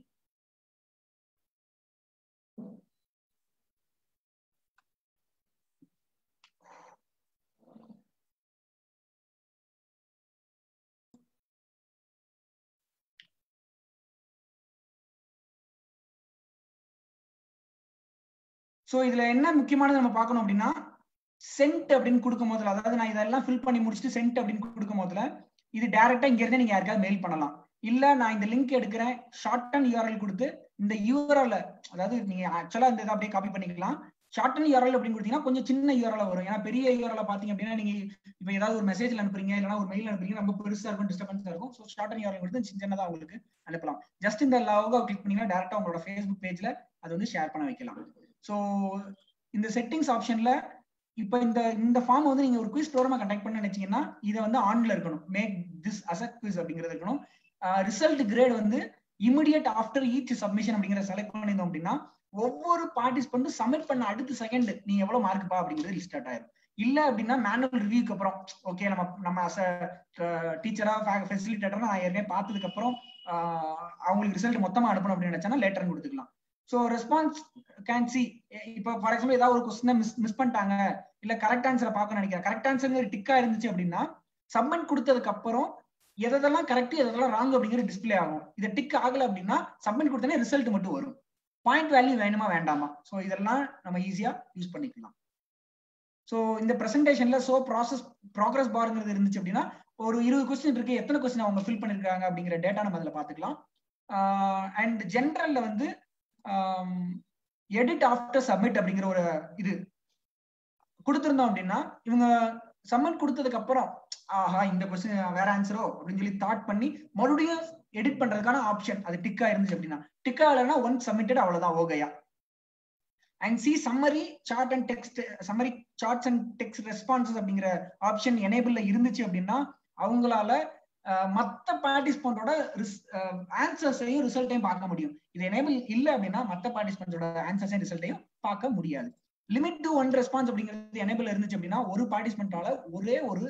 so இதுல என்ன முக்கியமானது நம்ம பார்க்கணும் அப்படின்னா சென்ட் அப்படின்னு கொடுக்கும் போதுல அதாவது நான் இதெல்லாம் ஃபில் பண்ணி முடிச்சுட்டு சென்ட் அப்படின்னு கொடுக்கும் போதுல இது டைரக்டா இங்க இருந்து நீங்க யாருக்காவது மெயில் பண்ணலாம் இல்ல நான் இந்த லிங்க் எடுக்கிறேன் ஷார்ட் அண்ட் யூஆர்எல் கொடுத்து இந்த யூஆர்எல் அதாவது நீங்க ஆக்சுவலா இந்த இதை அப்படியே காப்பி பண்ணிக்கலாம் ஷார்ட் அண்ட் யூஆர்எல் அப்படின்னு கொடுத்தீங்கன்னா கொஞ்சம் சின்ன யூஆர்எல் வரும் ஏன்னா பெரிய யூஆர்எல் பாத்தீங்க அப்படின்னா நீங்க இப்ப ஏதாவது ஒரு மெசேஜ் அனுப்புறீங்க இல்லைன்னா ஒரு மெயில் அனுப்புறீங்க ரொம்ப பெருசா இருக்கும் டிஸ்டர்பன்ஸா இருக்கும் ஸோ ஷார்ட் அண்ட் யூஆர்எல் கொடுத்து சின்னதா உங்களுக்கு அனுப்பலாம் ஜஸ்ட் இந்த லவ் கிளிக் பண்ணீங்கன்னா டேரக்டா உங்களோட ஃபேஸ்புக் பேஜ்ல அது வந்து ஷேர் பண்ண வைக்கலாம் ஸோ இந்த செட்டிங்ஸ் ஆப்ஷன்ல இப்போ இந்த இந்த ஃபார்ம் வந்து நீங்க ஒரு குவிஸ் ப்ரோக்ராமா கண்டக்ட் பண்ண நினைச்சீங்கன்னா இதை வந்து ஆன்ல இருக்கணும் மேக் திஸ் அசட் குவிஸ் அப்படிங்கிறது இருக்கணும் ரிசல்ட் கிரேட் வந்து இமிடியட் ஆஃப்டர் ஈச் சப்மிஷன் அப்படிங்கிற செலக்ட் பண்ணியிருந்தோம் அப்படின்னா ஒவ்வொரு பார்ட்டிசிபெண்ட்டும் சப்மிட் பண்ண அடுத்த செகண்ட் நீ எவ்வளவு மார்க் பா அப்படிங்கிறது லிஸ்ட் அவுட் ஆயிரும் இல்ல அப்படின்னா மேனுவல் ரிவ்யூக்கு அப்புறம் ஓகே நம்ம நம்ம அஸ் டீச்சரா ஃபெசிலிட்டேட்டரா நான் ஏற்கனவே பார்த்ததுக்கு அப்புறம் அவங்களுக்கு ரிசல்ட் மொத்தமா அனுப்பணும் அப்படின்னு நினைச்சா லேட்டர் கொடுத்துக்கலாம் ஸோ ரெஸ்பான்ஸ் கேன் சி இப்போ ஃபார் எக்ஸாம்பிள் ஏதாவது ஒரு கொஸ்டினை மிஸ் மிஸ் பண்ணிட்டாங்க இல்ல கரெக்ட் ஆன்சரை பார்க்க நினைக்கிறேன் கரெக்ட் ஆன்சர் டிக்கா இருந்துச்சு அப்படின்னா சப்மிட் கொடுத்ததுக்கு அப்புறம் எதெல்லாம் கரெக்ட் எதெல்லாம் ராங் அப்படிங்கிற டிஸ்பிளே ஆகும் இதை டிக் ஆகல அப்படின்னா சப்மிட் கொடுத்தனே ரிசல்ட் மட்டும் வரும் பாயிண்ட் வேல்யூ வேணுமா வேண்டாமா ஸோ இதெல்லாம் நம்ம ஈஸியா யூஸ் பண்ணிக்கலாம் ஸோ இந்த ப்ரெசன்டேஷன்ல சோ ப்ராசஸ் ப்ராக்ரஸ் பாருங்கிறது இருந்துச்சு அப்படின்னா ஒரு இருபது கொஸ்டின் இருக்கு எத்தனை கொஸ்டின் அவங்க ஃபில் பண்ணிருக்காங்க அப்படிங்கிற டேட்டா நம்ம அதில் பார்த்துக்கலாம் அண்ட் ஜென்ரல்ல வந்து எடிட் ஆஃப்டர் சப்மிட் அப்படிங்கிற ஒரு இது கொடுத்துருந்தோம் அப்படின்னா இவங்க சப்மிட் கொடுத்ததுக்கு அப்புறம் ஆஹா இந்த கொஸ்டின் வேற ஆன்சரோ அப்படின்னு சொல்லி தாட் பண்ணி மறுபடியும் எடிட் பண்றதுக்கான ஆப்ஷன் அது டிக்கா இருந்துச்சு அப்படின்னா டிக்கா இல்லைன்னா ஒன் சப்மிட்டட் அவ்வளவுதான் ஓகையா and see summary chart and text summary charts and text responses அப்படிங்கிற ஆப்ஷன் எனேபிள்ல இருந்துச்சு அப்படின்னா அவங்களால மத்த பார்ட்டிசிபென்டோட ஆன்சர்ஸையும் ரிசல்ட்டையும் பார்க்க முடியும் இது எனேபிள் இல்ல அப்படின்னா மத்த பார்ட்டிசிபென்டோட ஆன்சர்ஸையும் ரிசல்ட்டையும் பார்க்க முடியாது லிமிட் டு ஒன் ரெஸ்பான்ஸ் அப்படிங்கிறது எனேபிள் இருந்துச்சு அப்படின்னா ஒரு பார்ட்டிசிபென்டால ஒரே ஒரு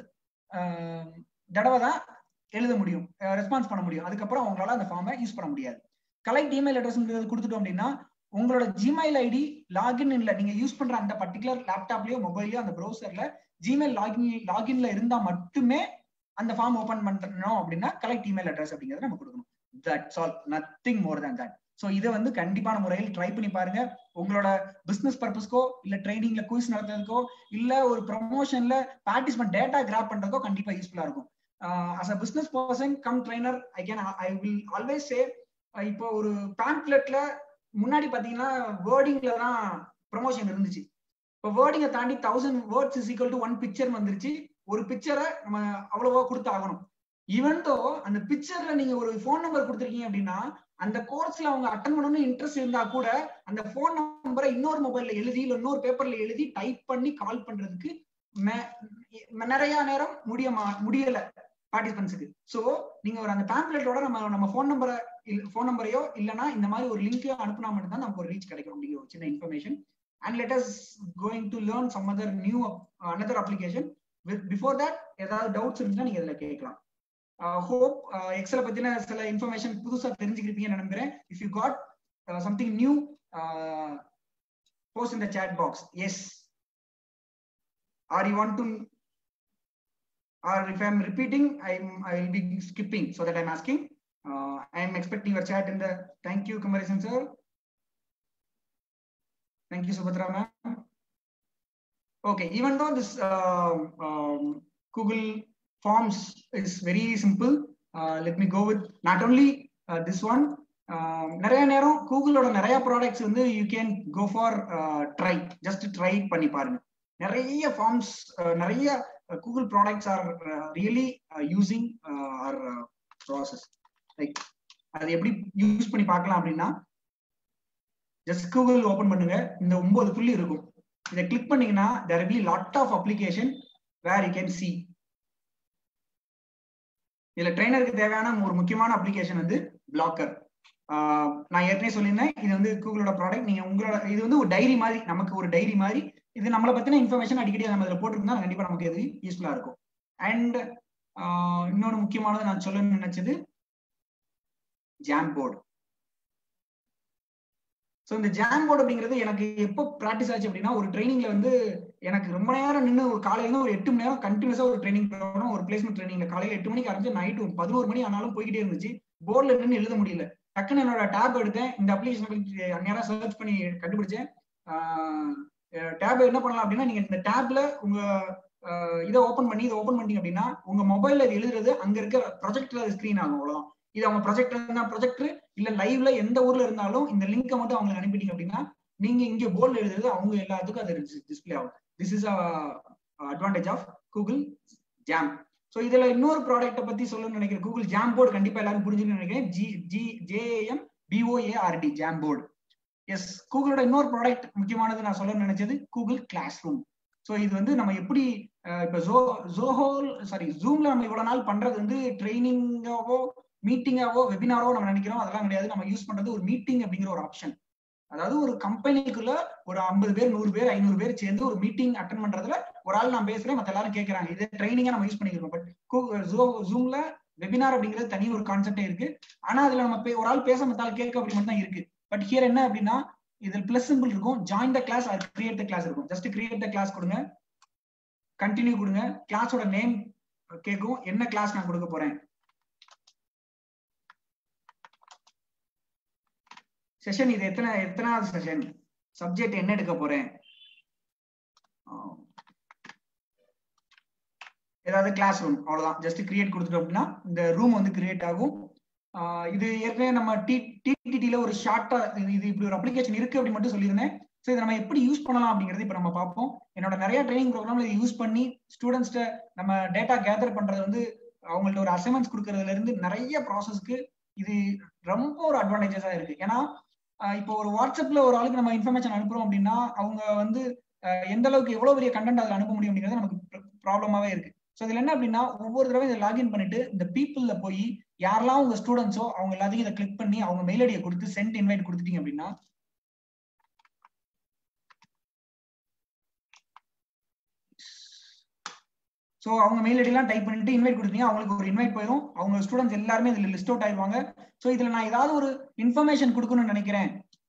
தடவை தான் எழுத முடியும் ரெஸ்பான்ஸ் பண்ண முடியும் அதுக்கப்புறம் அவங்களால அந்த ஃபார்மை யூஸ் பண்ண முடியாது கலெக்ட் இமெயில் அட்ரஸ்ங்கிறது கொடுத்துட்டோம் அப்படின்னா உங்களோட ஜிமெயில் ஐடி லாகின் இல்ல நீங்க யூஸ் பண்ற அந்த பர்டிகுலர் லேப்டாப்லயோ மொபைல்லயோ அந்த ப்ரௌசர்ல ஜிமெயில் லாகின் லாகின்ல இருந்தா மட்டுமே அந்த ஃபார்ம் ஓபன் பண்ணணும் அப்படின்னா கலெக்ட் இமெயில் அட்ரஸ் அப்படிங்கறத நம்ம கொடுக்கணும் that's all nothing more than that so இதை வந்து கண்டிப்பான முறையில் ட்ரை பண்ணி பாருங்க உங்களோட பிசினஸ் பர்பஸ்க்கோ இல்ல ட்ரைனிங்ல குயிஸ் நடத்துறதுக்கோ இல்ல ஒரு ப்ரொமோஷன்ல பார்ட்டிசிபென்ட் டேட்டா கிராப் பண்றதுக்கோ கண்டிப்பா யூஸ்ஃபுல்லா இருக்கும் as a business person cum trainer I can I will always say இப்போ ஒரு பேம்ப்ளெட்ல முன்னாடி பாத்தீங்கன்னா வேர்டிங்ல தான் ப்ரொமோஷன் இருந்துச்சு இப்போ வேர்டிங்கை தாண்டி thousand words is equal to one picture வந்துருச்சு ஒரு பிக்சரை நம்ம அவ்வளவா கொடுத்து ஆகணும் ஈவன் தோ அந்த பிக்சர்ல நீங்க ஒரு ஃபோன் நம்பர் கொடுத்துருக்கீங்க அப்படின்னா அந்த கோர்ஸ்ல அவங்க அட்டன் பண்ணணும்னு இன்ட்ரெஸ்ட் இருந்தா கூட அந்த போன் நம்பரை இன்னொரு மொபைல்ல எழுதி இல்ல இன்னொரு பேப்பர்ல எழுதி டைப் பண்ணி கால் பண்றதுக்கு நிறைய நேரம் முடிய முடியல பார்ட்டிசிபென்ட்ஸுக்கு சோ நீங்க ஒரு அந்த பேம்ப்ளெட்டோட நம்ம நம்ம ஃபோன் நம்பரை ஃபோன் நம்பரையோ இல்லனா இந்த மாதிரி ஒரு லிங்கையோ அனுப்புனா மட்டும் தான் நமக்கு ஒரு ரீச் கிடைக்கும் அப்படிங்கிற ஒரு சின்ன information and let us going to learn some other new another application before that ஏதாவது டவுட்ஸ் இருந்தா நீங்க இதுல கேட்கலாம் ஹோப் எக்ஸல பத்தின சில இன்ஃபர்மேஷன் புதுசா தெரிஞ்சுக்கிருப்பீங்கன்னு நம்புறேன் if you got something new post in the chat box yes are you want to or if I am repeating I I will be skipping so that I'm asking I am expecting your chat in the thank you Kamaresan sir thank you Subhadra ma'am okay even though this uh, um, google forms is very simple uh, let me go with not only uh, this one நிறைய நேரம் கூகுளோட நிறைய products வந்து you can go for try just try பண்ணி பாருங்க நிறைய forms நிறைய Google products are really using are process like அது எப்படி யூஸ் பண்ணி பார்க்கலாம் அப்படின்னா ஜஸ்ட் கூகுள் ஓபன் பண்ணுங்க இந்த ஒன்பது புள்ளி இருக்கும் இதை கிளிக் பண்ணீங்கன்னா there be lot of application where you can see இதுல ட்ரைனருக்கு தேவையான ஒரு முக்கியமான அப்ளிகேஷன் வந்து பிளாக்கர் நான் ஏற்கனவே சொல்லியிருந்தேன் இது வந்து கூகுளோட ப்ராடக்ட் நீங்க உங்களோட இது வந்து ஒரு டைரி மாதிரி நமக்கு ஒரு டைரி மாதிரி இது நம்மளை பத்தின இன்ஃபர்மேஷன் அடிக்கடி நம்ம இதுல போட்டிருந்தா கண்டிப்பா நமக்கு இது யூஸ்ஃபுல்லா இருக்கும் அண்ட் இன்னொன்று முக்கியமானது நான் சொல்லணும்னு நினைச்சது ஜாம் போர்டு ஸோ இந்த ஜாம் போர்டு அப்படிங்கிறது எனக்கு எப்போ ப்ராக்டிஸ் ஆச்சு அப்படின்னா ஒரு ட்ரைனிங்ல வந்து எனக்கு ரொம்ப நேரம் நின்று ஒரு காலையில ஒரு எட்டு மணி நேரம் கண்டினியூஸா ஒரு ட்ரைனிங் போகணும் ஒரு பிளேஸ்மெண்ட் ட்ரைனிங்ல காலையில எட்டு மணிக்கு ஆரம்பிச்சு நைட்டு ஒரு பதினோரு மணி ஆனாலும் போய்கிட்டே இருந்துச்சு போர்டில் நின்று எழுத முடியல டக்குன்னு என்னோட டேப் எடுத்தேன் இந்த அப்ளிகேஷன் நேரம் சர்ச் பண்ணி கண்டுபிடிச்சேன் டேப் என்ன பண்ணலாம் அப்படின்னா நீங்க இந்த டேப்ல உங்க இதை ஓப்பன் பண்ணி இதை ஓப்பன் பண்ணீங்க அப்படின்னா உங்க மொபைல்ல இது எழுதுறது அங்க இருக்க ப்ரொஜெக்டர் ஸ்கிரீன் ஆகும் அவ்வளவுதான் இது அவங்க ப்ரொஜெக்டர் ப்ரொஜெக்டர் இல்ல லைவ்ல எந்த ஊர்ல இருந்தாலும் இந்த லிங்கை மட்டும் அவங்க அனுப்பிட்டீங்க அப்படின்னா நீங்க இங்க போர்டில் எழுதுறது அவங்க எல்லாத்துக்கும் அது டிஸ்பிளே ஆகும் this is advantage of Google jam so இதுல இன்னொரு ப்ராடக்ட்டை பத்தி சொல்லணும்னு நினைக்கிறேன் கூகுள் ஜாம் போர்டு கண்டிப்பா எல்லாரும் புரிஞ்சுன்னு நினைக்கிறேன் G G J A M B O A R D Jamboard yes கூகுளோட இன்னொரு ப்ராடக்ட் முக்கியமானது நான் சொல்லணும்னு நினைச்சது கூகுள் கிளாஸ் ரூம் ஸோ இது வந்து நம்ம எப்படி இப்போ ஜோ ஜோஹோல் சாரி ஜூம்ல நம்ம இவ்வளவு நாள் பண்றது வந்து ட்ரைனிங்காவோ மீட்டிங்காவோ வெபினாரோ நம்ம நினைக்கிறோம் அதெல்லாம் கிடையாது நம்ம யூஸ் பண்றது ஒரு மீட்டிங் அப்படிங்கிற ஒரு ஆப்ஷன் அதாவது ஒரு கம்பெனிக்குள்ள ஒரு ஐம்பது பேர் நூறு பேர் ஐநூறு பேர் சேர்ந்து ஒரு மீட்டிங் அட்டன் பண்றதுல ஒரு ஆள் நான் பேசுறேன் மத்த எல்லாரும் கேட்கறாங்க இது ட்ரைனிங்கா நம்ம யூஸ் பண்ணிக்கிறோம் பட் ஜூம்ல வெபினார் அப்படிங்கிறது தனி ஒரு கான்செப்டே இருக்கு ஆனா அதுல நம்ம ஒரு ஆள் பேச மத்தால் கேட்க அப்படி மட்டும் தான் இருக்கு பட் ஹியர் என்ன அப்படின்னா இதில் பிளஸ் சிம்பிள் இருக்கும் join the class or create the class இருக்கும் ஜஸ்ட் கிரியேட் த கிளாஸ் கொடுங்க கண்டினியூ கொடுங்க கிளாஸோட நேம் கேட்கும் என்ன கிளாஸ் நான் கொடுக்க போறேன் செஷன் இது எத்தனை எத்தனாவது செஷன் சப்ஜெக்ட் என்ன எடுக்க போறேன் ஏதாவது கிளாஸ் ரூம் அவ்வளவுதான் ஜஸ்ட் கிரியேட் கொடுத்துட்டோம் அப்படின்னா இந்த ரூம் வந்து கிரியேட் ஆகும் இது ஏற்கனவே நம்ம டி டிடிடில ஒரு ஷார்ட்டா இது இப்படி ஒரு அப்ளிகேஷன் இருக்கு அப்படி மட்டும் சொல்லியிருந்தேன் ஸோ இதை நம்ம எப்படி யூஸ் பண்ணலாம் அப்படிங்கிறது இப்போ நம்ம பார்ப்போம் என்னோட நிறைய ட்ரைனிங் ப்ரோக்ராம்ல இதை யூஸ் பண்ணி ஸ்டூடெண்ட்ஸ்ட நம்ம டேட்டா கேதர் பண்றது வந்து அவங்கள்ட்ட ஒரு அசைன்மெண்ட்ஸ் கொடுக்கறதுல இருந்து நிறைய ப்ராசஸ்க்கு இது ரொம்ப ஒரு அட்வான்டேஜஸா இருக்கு ஏன்னா இப்போ ஒரு வாட்ஸ்அப்ல ஒரு ஆளுக்கு நம்ம இன்ஃபர்மேஷன் அனுப்புறோம் அப்படின்னா அவங்க வந்து எந்த அளவுக்கு எவ்வளவு பெரிய கண்டென்ட் அதில் அனுப்ப முடியும் அப்படிங்கிறது நமக்கு ப்ராப்ளமாவே இருக்கு ஸோ இதுல என்ன அப்படின்னா ஒவ்வொரு தடவை இதை லாகின் பண்ணிட்டு இந்த பீப்புள்ல போய் யாரெல்லாம் உங்க ஸ்டூடெண்ட்ஸோ அவங்க எல்லாத்தையும் இதை கிளிக் பண்ணி அவங்க மெயில் ஐடியை கொடுத்து சென்ட் இன்வைட் கொடுத்துட்டீங்க அப்படின்னா ஸோ அவங்க மெயில் ஐடிலாம் டைப் பண்ணிட்டு இன்வைட் கொடுத்தீங்க அவங்களுக்கு ஒரு இன்வைட் போயிடும் அவங்க ஸ்டூடெண்ட்ஸ் எல்லாருமே இதில் லிஸ்ட் அவுட் ஆயிடுவாங்க ஸோ இதுல நான் ஏதாவது ஒரு இன்ஃபர்மேஷன் கொடுக்கணும்னு நினைக்கிறேன்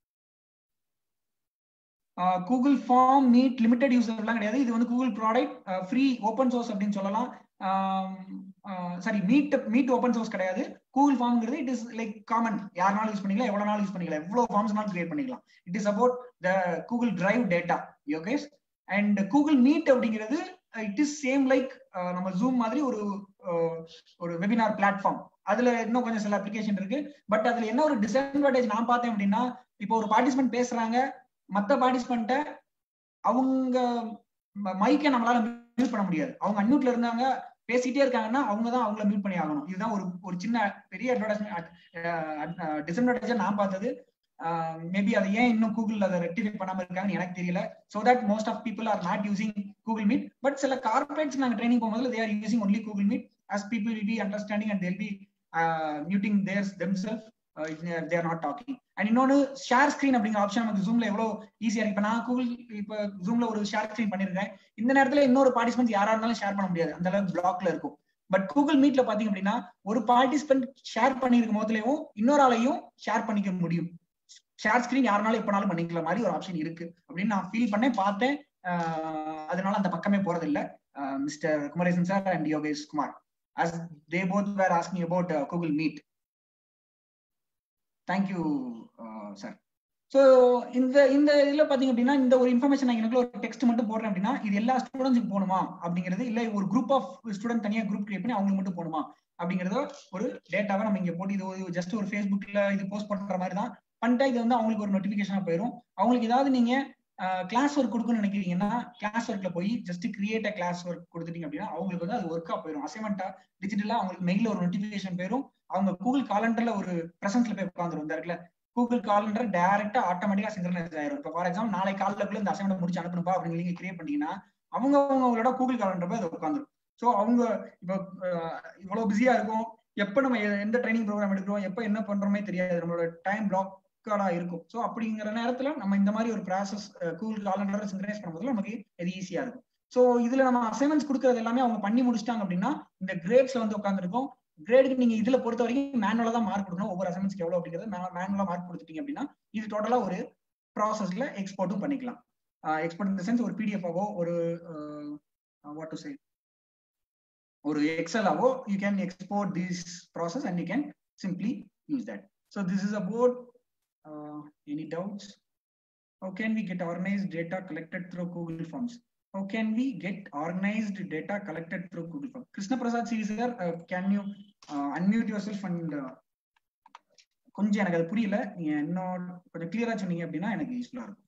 கூகுள் ஃபார்ம் மீட் லிமிடெட் யூசர்லாம் கிடையாது இது வந்து Google product free open source அப்படின்னு சொல்லலாம் sorry meet meet open source கிடையாது கூகுள் ஃபார்ம்ங்கிறது இட் இஸ் லைக் காமன் யாருனாலும் யூஸ் பண்ணிக்கலாம் எவ்வளவு நாள் யூஸ் பண்ணிக்கலாம் எவ்வளவு ஃபார்ம்ஸ்னாலும் கிரியேட் பண்ணிக்கலாம் it is about the Google drive data Yogesh and Google meet அப்படிங்கிறது இட் இஸ் சேம் லைக் நம்ம ஜூம் மாதிரி ஒரு ஒரு வெபினார் பிளாட்ஃபார்ம் அதுல இன்னும் கொஞ்சம் சில அப்ளிகேஷன் இருக்கு பட் அதுல என்ன ஒரு டிஸ்அட்வான்டேஜ் நான் பார்த்தேன் அப்படின்னா இப்போ ஒரு பார்ட்டிசிபென்ட் பேசுறாங்க மத்த பார்ட்டிசிபென்ட்ட அவங்க மைக்கை நம்மளால மியூட் பண்ண முடியாது அவங்க அன்மியூட்ல இருந்தாங்க பேசிட்டே இருக்காங்கன்னா அவங்க தான் அவங்கள மியூட் பண்ணி ஆகணும் இதுதான் ஒரு ஒரு சின்ன பெரிய அட்வர்டைஸ்மெண்ட் டிஸ்அட்வான்டேஜா நான் பார்த்தது மேபி அதை ஏன் இன்னும் கூகுள் அதை ரெக்டிஃபை பண்ணாம இருக்காங்கன்னு எனக்கு தெரியல so that most of people are not using Google meet but சில கார்பரேட்ஸ் நாங்க ட்ரைனிங் போகும்போது they are using only Google meet as people will be understanding and they'll be muting theirs them self they are not talking and இன்னொன்னு share screen அப்படிங்கிற option நமக்கு ஜூம்ல எவ்வளவு ஈஸியா இருக்கு இப்ப நான் கூகுள் இப்ப ஜூம்ல ஒரு ஷேர் ஸ்கிரீன் பண்ணிருக்கேன் இந்த நேரத்துல இன்னொரு பார்ட்டிசிபென்ட் யாரா இருந்தாலும் ஷேர் பண்ண முடியாது அந்த அளவுக்கு பிளாக்ல இருக்கும் பட் கூகுள் மீட்ல பாத்தீங்க அப்படின்னா ஒரு பார்ட்டிசிபென்ட் ஷேர் பண்ணிருக்கும் போதுலயும் இன்னொரு ஆளையும் ஷேர் பண்ணிக்க முடியும் ஷேர் ஸ்கிரீன் யாருனாலும் எப்பனாலும் பண்ணிக்கல மாதிரி ஒரு ஆப்ஷன் இருக்கு அப்படின்னு நான் ஃபீல் பண்ணேன் பார்த்தேன் அதனால அந்த பக்கமே போறது இல்ல mister Kumaresan sir and Yogesh Kumar as they both were asking about Google meet thank you sir so இந்த இந்த இதுல பாத்தீங்க அப்படின்னா இந்த ஒரு இன்ஃபர்மேஷன் நான் எனக்கு ஒரு டெக்ஸ்ட் மட்டும் போடுறேன் அப்படின்னா இது எல்லா ஸ்டூடெண்ட்ஸுக்கு போகணுமா அப்படிங்கிறது இல்ல ஒரு குரூப் ஆஃப் ஸ்டூடெண்ட் தனியா குரூப் கிரியேட் பண்ணி அவங்களுக்கு மட்டும் போகணுமா அப்படிங்கறத ஒரு டேட்டாவை நம்ம இங்க போட்டு இது ஜஸ்ட் ஒரு ஃபேஸ்புக்ல இது போஸ்ட் பண்ற மாதிரி தான் பண்ணிட்டா இது வந்து அவங்களுக்கு ஒரு நோட்டிபிகேஷனா போயிடும் அவங்களுக்கு ஏதாவது நீங்க கிளாஸ் ஒர்க் கொடுக்கணும்னு நினைக்கிறீங்கன்னா கிளாஸ் ஒர்க்ல போய் just create a class work கொடுத்துட்டீங்க அப்படின்னா அவங்களுக்கு வந்து அது ஒர்க்கா போயிடும் அசைன்மெண்டா டிஜிட்டலா அவங்களுக்கு மெயில ஒரு நோட்டிபிகேஷன் போயிடும் அவங்க கூகுள் காலண்டர்ல ஒரு பிரசன்ஸ்ல போய் உட்காந்துரும் இந்த இருக்குல்ல கூகுள் காலண்டர் டைரக்டா ஆட்டோமேட்டிக்கா சிங்க்ரனைஸ் ஆயிரும் இப்போ ஃபார் எக்ஸாம்பிள் நாளை காலைக்குள்ள இந்த அசைன்மெண்ட் முடிச்சு அனுப்பணும்பா அப்படின்னு நீங்க கிரியேட் பண்ணீங்கன்னா அவங்க அவங்களோட கூகுள் காலண்டர் போய் அதை உட்காந்துரும் ஸோ அவங்க இப்போ இவ்வளவு பிஸியா இருக்கும் எப்ப நம்ம எந்த ட்ரைனிங் ப்ரோக்ராம் எடுக்கிறோம் எப்ப என்ன பண்றோமே தெரியாது நம்மளோட டைம் பிளாக் கார்டா இருக்கும் ஸோ அப்படிங்கிற நேரத்துல நம்ம இந்த மாதிரி ஒரு ப்ராசஸ் கூகுள் காலண்டர் சிங்க்ரைஸ் பண்ணும்போது நமக்கு இது ஈஸியா இருக்கும் ஸோ இதுல நம்ம அசைன்மெண்ட்ஸ் கொடுக்கறது எல்லாமே அவங்க பண்ணி முடிச்சிட்டாங்க அப்படின்னா இந்த கிரேட்ஸ்ல வந்து உட்காந்துருக்கும் கிரேடுக்கு நீங்க இதுல பொறுத்த வரைக்கும் மேனுவலா தான் மார்க் கொடுக்கணும் ஒவ்வொரு அசைன்மெண்ட்ஸ்க்கு எவ்வளவு அப்படிங்கிறது மேனுவலா மார்க் கொடுத்துட்டீங்க அப்படின்னா இது டோட்டலா ஒரு ப்ராசஸ்ல எக்ஸ்போர்ட்டும் பண்ணிக்கலாம் எக்ஸ்போர்ட் இந்த சென்ஸ் ஒரு பிடிஎஃப் ஆவோ ஒரு வாட் டு சே ஒரு எக்ஸலாவோ you can export this process and you can simply use that so this is about Uh, any doubts? How can we get organized data collected through Google Forms? How can we get organized data collected through Google Forms? Krishna Prasad says sir, uh, can you uh, unmute yourself and கொஞ்சம் எனக்கு அது புரியல நீங்க இன்னும் கொஞ்சம் கிளியரா சொன்னீங்க அப்படின்னா எனக்கு யூஸ்ஃபுல்லா இருக்கும்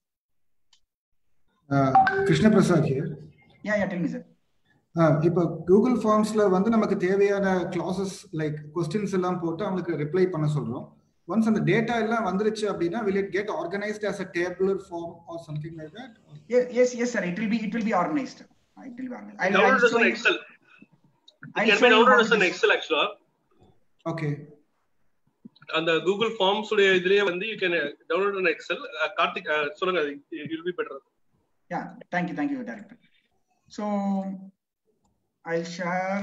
Krishna Prasad here yeah yeah tell me sir இப்போ கூகுள் ஃபார்ம்ஸ்ல வந்து நமக்கு தேவையான கிளாஸஸ் லைக் கொஸ்டின்ஸ் எல்லாம் போட்டு அவங்களுக்கு ரிப்ளை பண்ண சொல்றோம் ஒன்ஸ் அந்த டேட்டா எல்லாம் வந்துருச்சு அப்படின்னா will it get organized as a tabular form or something like that yes yes yes sir it will be it will be organized it will be organized I'll, download as an excel it can be downloaded as an excel actually okay அந்த Google forms உடைய இதுலயே வந்து you can download an excel Karthik சொல்லுங்க it will be better yeah thank you thank you director so i'll share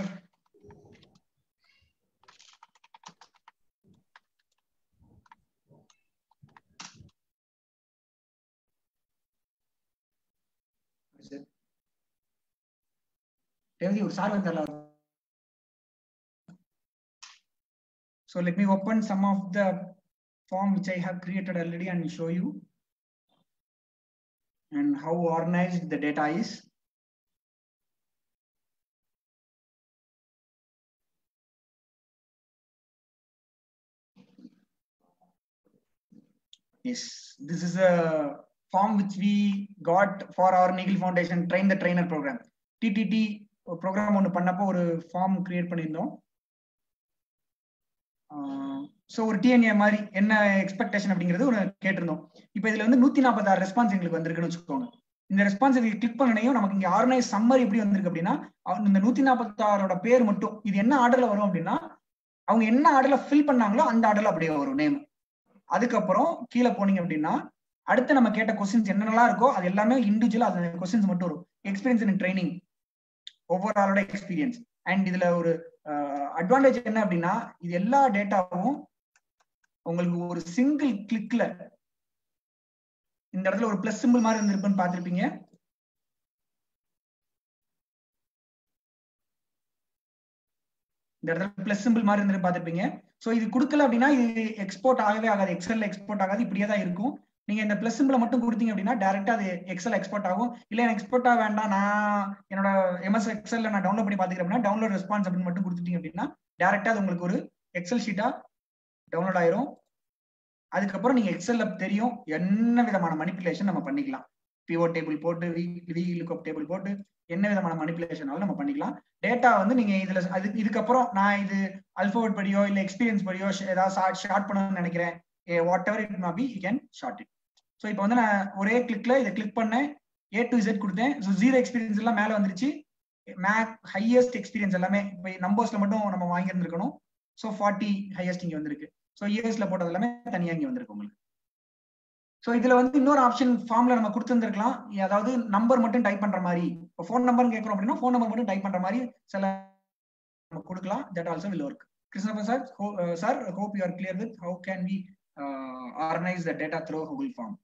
Revathi ஒரு sir வந்தால So let me open some of the form which I have created already and show you and how organized the data is. Yes, this is a form which we got for our Nigel Foundation Train the Trainer program. TTT program ஒன்று பண்ணப்போ ஒரு form create பண்ணியிருந்தோம் so ஒரு DNA மாதிரி என்ன expectation அப்படிங்கிறது ஒரு கேட்டிருந்தோம் இப்போ இதுல வந்து நூத்தி நாற்பத்தாறு ரெஸ்பான்ஸ் எங்களுக்கு வந்திருக்குன்னு வச்சுக்கோங்க இந்த ரெஸ்பான்ஸ் இதுக்கு கிளிக் பண்ணனையும் நமக்கு இங்க ஆர்கனைஸ் சம்மர் எப்படி வந்திருக்கு அப்படின்னா அவங்க இந்த நூத்தி நாற்பத்தாறோட பேர் மட்டும் இது என்ன ஆர்டர்ல வரும் அப்படின்னா அவங்க என்ன ஆர்டர்ல ஃபில் பண்ணாங்களோ அந்த ஆர்டர்ல அப்படியே வரும் நேம் அதுக்கப்புறம் கீழே போனீங்க அப்படின்னா அடுத்து நம்ம கேட்ட கொஸ்டின்ஸ் என்னென்னலாம் இருக்கோ அது எல்லாமே இண்டிவிஜுவலா அந்த கொஸ்டின்ஸ் மட்டும் வரும் எக்ஸ்பீரியன்ஸ் இன் ட்ரைனிங் ஒவ்வொரு ஆளோட எக்ஸ்பீரியன்ஸ் அண்ட் இதுல ஒரு அட்வான்டேஜ் என்ன அப்படின்னா இது எல்லா டேட்டாவும் உங்களுக்கு ஒரு சிங்கிள் கிளிக்ல இந்த இடத்துல ஒரு பிளஸ் சிம்பிள் மாதிரி இருந்திருக்குன்னு பார்த்திருப்பீங்க இந்த இடத்துல பிளஸ் சிம்பிள் மாதிரி இருந்து பார்த்திருப்பீங்க ஸோ இது கொடுக்கல அப்படின்னா இது எக்ஸ்போர்ட் ஆகவே ஆகாது எக்ஸல்ல எக்ஸ்போர்ட் ஆகாது இப்படியே தான் இருக்கும் நீங்க இந்த பிளஸ் சிம்பிளை மட்டும் கொடுத்தீங்க அப்படின்னா டேரக்டா அது எக்ஸல் எக்ஸ்போர்ட் ஆகும் இல்ல எனக்கு எக்ஸ்போர்ட் ஆக வேண்டாம் நான் என்னோட எம்எஸ் எக்ஸல்ல நான் டவுன்லோட் பண்ணி பாத்துக்கிறேன் அப்படின்னா டவுன்லோட் ரெஸ்பான்ஸ் அப்படின்னு மட்டும் கொடுத்துட்டீங்க அப்படின்னா டேரக்டா அது உங்களுக்கு ஒரு எக்ஸல் ஷீட்டா டவுன்லோட் ஆயிரும் அதுக்கப்புறம் நீங்க எக்ஸல்ல தெரியும் என்ன விதமான மனிப்புலேஷன் நம்ம பண்ணிக்கலாம் பிஓ டேபிள் போட்டு வி லுக்அப் டேபிள் போட்டு என்ன விதமான மனிப்புலேஷனாலும் நம்ம பண்ணிக்கலாம் டேட்டா வந்து நீங்க இதுல அது இதுக்கப்புறம் நான் இது அல்போவர்ட் படியோ இல்ல எக்ஸ்பீரியன்ஸ் படியோ ஏதாவது ஷார்ட் பண்ணணும்னு நினைக்கிறேன் whatever it may be you can sort it so இப்போ வந்து நான் ஒரே கிளிக்ல இதை கிளிக் பண்ணேன் ஏ டு இசட் கொடுத்தேன் ஸோ ஜீரோ எக்ஸ்பீரியன்ஸ் எல்லாம் மேலே வந்துருச்சு மேக் ஹையஸ்ட் எக்ஸ்பீரியன்ஸ் எல்லாமே இப்போ நம்பர்ஸ்ல மட்டும் நம்ம வாங்கியிருந்திருக்கணும் ஸோ ஃபார்ட்டி ஹையஸ்ட் இங்கே வந்திருக்கு ஸோ இயர்ஸ்ல போட்டது எல்லாமே தனியாக இங்கே வந்திருக்கு உங்களுக்கு ஸோ இதுல வந்து இன்னொரு ஆப்ஷன் ஃபார்ம்ல நம்ம கொடுத்துருந்துருக்கலாம் அதாவது நம்பர் மட்டும் டைப் பண்ற மாதிரி இப்போ ஃபோன் நம்பர் கேட்குறோம் அப்படின்னா ஃபோன் நம்பர் மட்டும் டைப் பண்ற மாதிரி சில நம்ம கொடுக்கலாம் that also will work Krishnaprasad sir hope you are clear with how can we organise the data through Google form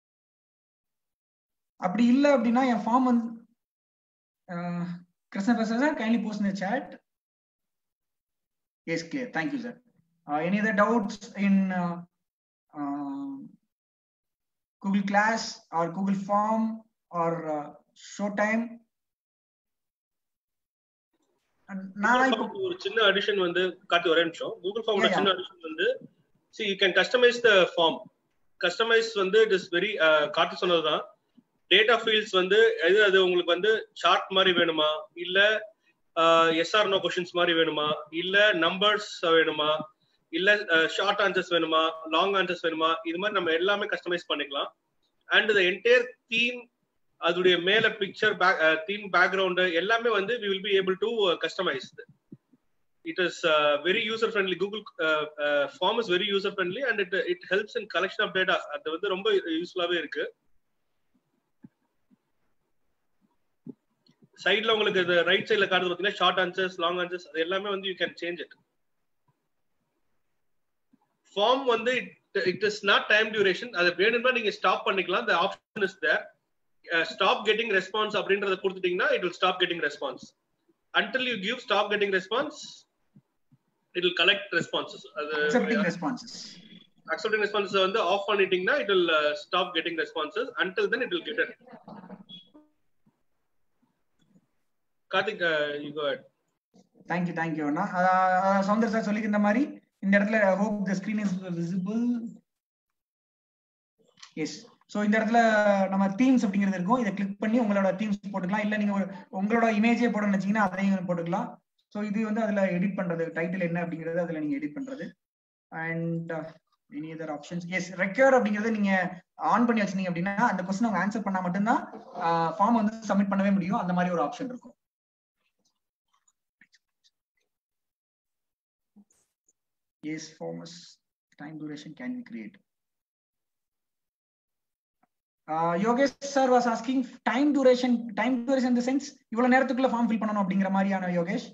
அப்படி இல்லை அப்படின்னா என் ஃபார்ம் வந்து கிருஷ்ணபிரசாத் சார் கைண்ட்லி போஸ்ட் இந்த chat yes clear thank you sir any other doubts in Google Class or Google Form or uh, Showtime. நான் இப்போ ஒரு சின்ன அடிஷன் வந்து காட்டி ஒரே நிமிஷம் கூகுள் ஃபார்மோட Yeah, சின்ன அடிஷன் வந்து see you can customise the form customise வந்து இட் இஸ் வெரி காட்டி சொன்னதுதான் டேட்டா ஃபீல்ட்ஸ் வந்து எது அது உங்களுக்கு வந்து சார்ட் மாதிரி வேணுமா இல்ல எஸ்ஆர் நோ கொஸ்டின்ஸ் மாதிரி வேணுமா இல்ல நம்பர்ஸ் வேணுமா இல்ல ஷார்ட் ஆன்சர்ஸ் வேணுமா லாங் ஆன்சர்ஸ் வேணுமா இது மாதிரி நம்ம எல்லாமே கஸ்டமைஸ் பண்ணிக்கலாம் அண்ட் த என்டையர் தீம் அதுடைய மேல பிக்சர் பேக் தீம் பேக்ரவுண்ட் எல்லாமே வந்து we will be able to customise it is uh, very user friendly google uh, uh, form is very user friendly and it it helps in collection of data அது வந்து ரொம்ப யூஸ்ஃபுல்லாவே இருக்கு சைடுல உங்களுக்கு இந்த right சைடுல காட்டுறது பாத்தீங்கன்னா ஷார்ட் ஆன்சர்ஸ் லாங் ஆன்சர்ஸ் அது எல்லாமே வந்து you can change it form வந்து it is not time duration அதை வேணும்னா நீங்க ஸ்டாப் பண்ணிக்கலாம் the option is there stop getting response அப்படின்றத கொடுத்துட்டீங்கன்னா it will stop getting response until you give stop getting response it will collect responses அது accepting responses. accepting responses வந்து off பண்ணிட்டீங்கன்னா it will uh, stop getting responses until then it will get it Karthik uh, you go ahead thank you thank you அண்ணா Soundar sir சொல்லிக்கிற மாதிரி இந்த இடத்துல hope the screen is visible yes so இந்த இடத்துல நம்ம தீம்ஸ் அப்படிங்கிறது இருக்கும் இதை கிளிக் பண்ணி உங்களோட தீம்ஸ் போட்டுக்கலாம் இல்லை நீங்க ஒரு உங்களோட இமேஜே போட நினைச்சீங்கன்னா அதையும் போட்டுக்கலாம் ஸோ இது வந்து அதுல எடிட் பண்றது டைட்டில் என்ன அப்படிங்கிறது அதுல நீங்க எடிட் பண்றது and any other options is require அப்படிங்கறத நீங்க ஆன் பண்ணி வச்சிருந்தீங்க அப்படின்னா அந்த கொஸ்டின் அவங்க ஆன்சர் பண்ணா மட்டும்தான் ஃபார்ம் வந்து சப்மிட் பண்ணவே முடியும் அந்த மாதிரி ஒரு ஆப்ஷன் இருக்கும் yes formus time duration can we create uh, yogesh sir was asking time duration time duration in the sense இவ்வளவு நேரத்துக்குள்ள ஃபார்ம் ஃபில் பண்ணணும் அப்படிங்கிற மாதிரியான Yogesh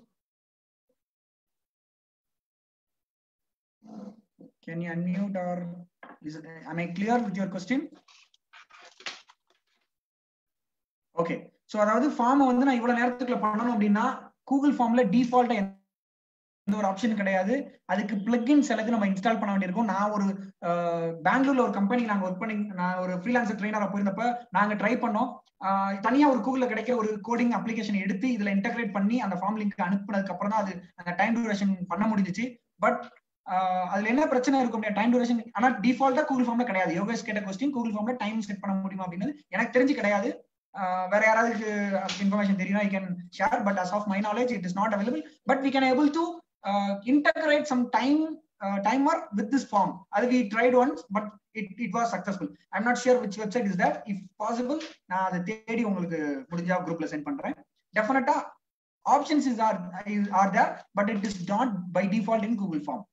can you unmute or is it, am i clear with your question okay so அதாவது ஃபார்மை வந்து நான் இவ்வளவு நேரத்துக்குள்ள பண்ணணும் அப்படின்னா கூகுள் ஃபார்ம்ல டிஃபால்ட்டா எந்த ஒரு ஆப்ஷன் கிடையாது அதுக்கு பிளக்இன் சிலது நம்ம இன்ஸ்டால் பண்ண வேண்டியிருக்கும் நான் ஒரு பெங்களூர்ல ஒரு கம்பெனி நாங்க ஒர்க் பண்ணி நான் ஒரு ஃப்ரீலான்சர் ட்ரைனரா போயிருந்தப்ப நாங்க ட்ரை பண்ணோம் தனியா ஒரு கூகுள்ல கிடைக்கிற ஒரு கோடிங் அப்ளிகேஷன் எடுத்து இதுல இன்டகிரேட் பண்ணி அந்த ஃபார்ம் லிங்க் அனுப்புனதுக்கு அப்புறம் தான் அது அந்த டைம் டியூரேஷன் பண்ண முடிஞ்சிச்சு பட் அதுல என்ன பிரச்சனை இருக்கும் டைம் டியூரேஷன் ஆனா டிஃபால்ட்டா கூகுள் ஃபார்ம்ல கிடையாது யோகேஷ் கேட்ட கொஸ்டின் கூகுள் ஃபார்ம்ல டைம் செட் பண்ண முடியுமா அப்படின்னு எனக்கு தெரிஞ்சு கிடையாது வேற யாராவது இன்ஃபர்மேஷன் தெரியும் I can share but as of my knowledge it is not available but we can able to integrate some time timer with this form அது we tried once but it it was successful I'm not sure which website is that if possible நான் அதை தேடி உங்களுக்கு முடிஞ்சா குரூப்ல send பண்றேன் definitely options is are are there but it is not by default in Google form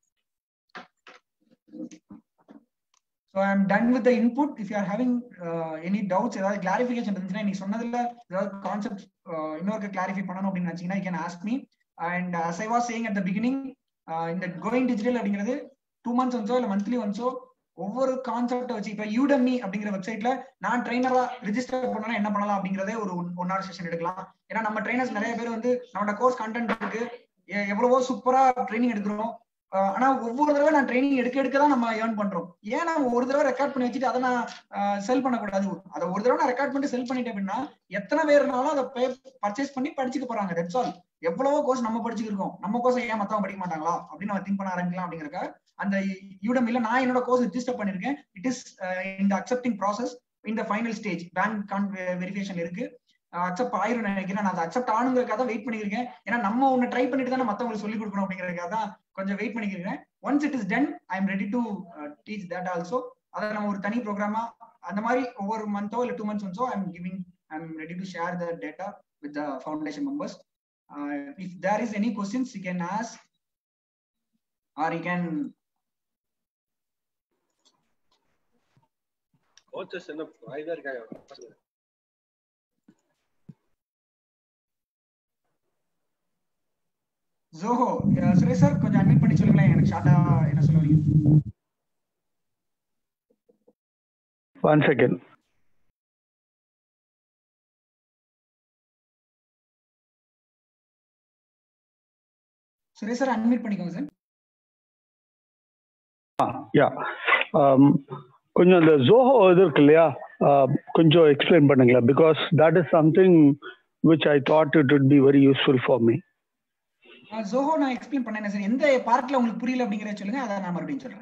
so I am done with the input if you are having any doubts ஏதாவது clarification இருந்துச்சுன்னா நீ சொன்னதுல ஏதாவது கான்செப்ட் இன்னொரு clarify பண்ணணும் அப்படின்னு நினைச்சீங்கன்னா can ask me and as I was saying at the beginning இந்த கோயிங் டிஜிட்டல் அப்படிங்கிறது டூ மந்த்ஸ் ஒன்ஸோ இல்லை மந்த்லி ஒன்ஸோ ஒவ்வொரு கான்செப்டை வச்சு இப்ப யூடமி அப்படிங்கிற வெப்சைட்ல நான் ட்ரைனரா ரிஜிஸ்டர் பண்ணா என்ன பண்ணலாம் அப்படிங்கறதே ஒரு ஒன் ஹவர் செஷன் எடுக்கலாம் ஏன்னா நம்ம ட்ரைனர்ஸ் நிறைய பேர் வந்து நம்மளோட கோர்ஸ் கண்டென்ட் இருக்கு எவ்வளவோ சூப்பரா ட்ரைனிங் எடுக்கிறோம் ஆனா ஒவ்வொரு தடவை நான் ட்ரைனிங் எடுக்க எடுக்க தான் நம்ம ஏர்ன் பண்றோம் ஏன் நான் ஒரு தடவை ரெக்கார்ட் பண்ணி வச்சுட்டு அதை நான் செல் பண்ணக்கூடாது அதை ஒரு தடவை நான் ரெக்கார்ட் பண்ணி செல் பண்ணிட்டேன் அப்படின்னா எத்தனை பேர்னாலும் அதை பர்ச்சேஸ் பண்ணி படிச்சுக்க போறாங்க தட்ஸ் ஆல் எவ்வளவோ கோர்ஸ் நம்ம படிச்சுருக்கோம் நம்ம கோர்ஸ் ஏன் மத்தவங்க படிக்க மாட்டாங்களா அப்படின்னு நம்ம திங்க் பண்ண ஆரம்பிக்கலாம் அப்படிங்கிறக்க அந்த யூடமில நான் என்னோட கோர்ஸ் ரிஜிஸ்டர் பண்ணிருக்கேன் இட் இஸ் இந்த அக்செப்டிங் ப்ராசஸ் இந்த ஃபைனல் ஸ்டேஜ் பேங்க் வெரிஃபிகேஷன் இருக்கு அக்செப்ட் ஆயிரும் நினைக்கிறேன் நான் அதை அக்செப்ட் ஆனுங்கிறதுக்காக வெயிட் பண்ணிருக்கேன் ஏன்னா நம்ம ஒன்னு ட்ரை பண்ணிட்டு தான் மத்தவங்களுக்கு சொல்லி கொடுக்கணும் அப்படிங்கிறதுக்காக தான் கொஞ்சம் வெயிட் பண்ணிக்கிறேன் once it is done I am ready to teach that also அதை நம்ம ஒரு தனி ப்ரோக்ராமா அந்த மாதிரி ஒவ்வொரு மந்தோ இல்ல டூ மந்த்ஸ் ஒன்ஸோ I am giving I am ready to share the data with the foundation members if there is any questions you can ask or you can coaches என்ன இதா இருக்காங்க ஜோஹோ சுரேஷ் சார் கொஞ்சம் அட்மிட் பண்ணி சொல்லுங்களேன் எனக்கு ஷார்ட்டா என்ன சொல்லுவீங்க one second Suresh sir admit பண்ணிக்கோங்க சார் யா கொஞ்சம் அந்த ஜோஹோ இது இருக்கு இல்லையா கொஞ்சம் எக்ஸ்பிளைன் பண்ணுங்களா because that is something which I thought it would be very useful for me Zoho நான் எக்ஸ்பிளைன் பண்ணேன் சார் எந்த பார்ட்ல உங்களுக்கு புரியல அப்படிங்கறத சொல்லுங்க அதை நான் மறுபடியும் சொல்றேன்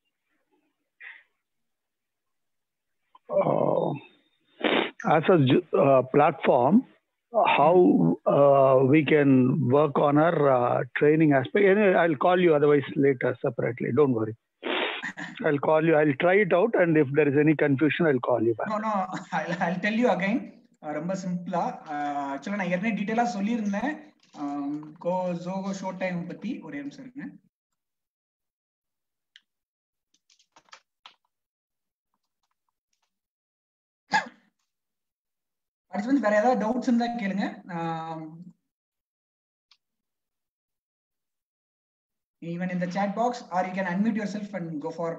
as a uh, platform how uh, we can work on our uh, training aspect anyway, i'll call you otherwise later separately don't worry i'll call you i'll try it out and if there is any confusion i'll call you back no no I tell you again ரொம்ப சிம்பிளா ஆக்சுவலா நான் ஏற்கனவே டீடைலா சொல்லியிருந்தேன் கோ Joko show time பத்தி ஒரே நிமிஷம் இருங்க பார்ட்டிசிபென்ட்ஸ் வேற ஏதாவது டவுட்ஸ் இருந்தா கேளுங்க even in the chat box or you can unmute yourself and go for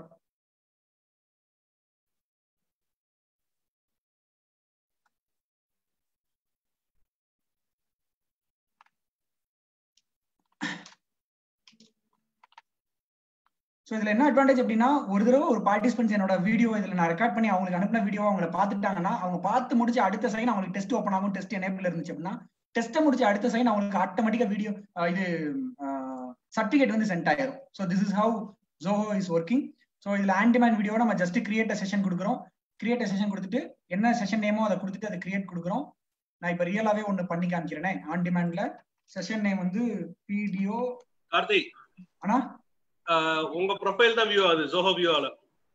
so இதுல என்ன அட்வான்டேஜ் அப்படின்னா ஒரு தடவை ஒரு பார்ட்டிசிபென்ட்ஸ் என்னோட வீடியோ இதுல நான் ரெக்கார்ட் பண்ணி அவங்களுக்கு அனுப்பின வீடியோ அவங்கள பார்த்துட்டாங்கன்னா அவங்க பார்த்து முடிச்சு அடுத்த சைன் அவங்களுக்கு டெஸ்ட் ஓப்பன் ஆகும் டெஸ்ட் எனேபிள் இருந்துச்சு அப்படின்னா டெஸ்ட்டை முடிச்சு அடுத்த சைன் அவங்களுக்கு ஆட்டோமேட்டிக்கா வீடியோ இது சர்டிஃபிகேட் வந்து சென்ட் ஆயிரும் so this is how Zoho is working so இதுல ஆன்டிமேன் வீடியோ நம்ம ஜஸ்ட் கிரியேட் செஷன் கொடுக்குறோம் கிரியேட் செஷன் கொடுத்துட்டு என்ன செஷன் நேமோ அதை கொடுத்துட்டு அதை கிரியேட் கொடுக்குறோம் நான் இப்போ ரியலாவே ஒன்று பண்ணி காமிக்கிறேனே ஆன் டிமாண்ட்ல செஷன் நேம் வந்து வீடியோ கார்த்தி ஆனா உங்க ப்ரொஃபைல் தான் வியூ ஆகுது ஜோஹோ வியூவால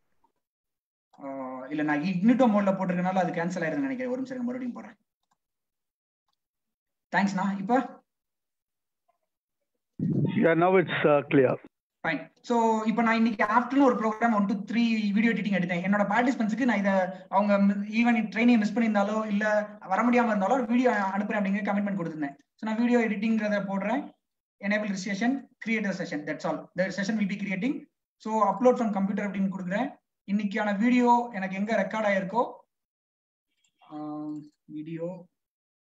இல்ல நான் இக்னிட்டோ மோட்ல போட்டிருக்கனால அது கேன்சல் ஆயிருதுன்னு நினைக்கிறேன் ஒரு நிமிஷம் மறுபடியும் போடுறேன் தேங்க்ஸ்ண்ணா இப்போ yeah now it's uh, clear fine so இப்போ நான் இன்னைக்கு ஆஃப்டர்நூன் ஒரு program one two three video editing எடுத்தேன் என்னோட பார்ட்டிசிபென்ட்ஸ்க்கு நான் இதை அவங்க ஈவன் ட்ரைனிங் மிஸ் பண்ணியிருந்தாலோ இல்ல வர முடியாம இருந்தாலோ வீடியோ அனுப்புறேன் அப்படிங்கிற கமிட்மெண்ட் கொடுத்துருந்தேன் ஸோ நான் வீடியோ எடிட்டிங்கிறத போடுறேன் enable registration create a session that's all the session will be creating so upload from computer அப்படின்னு கொடுக்குறேன் இன்னைக்கான வீடியோ எனக்கு எங்க ரெக்கார்ட் ஆயிருக்கோ video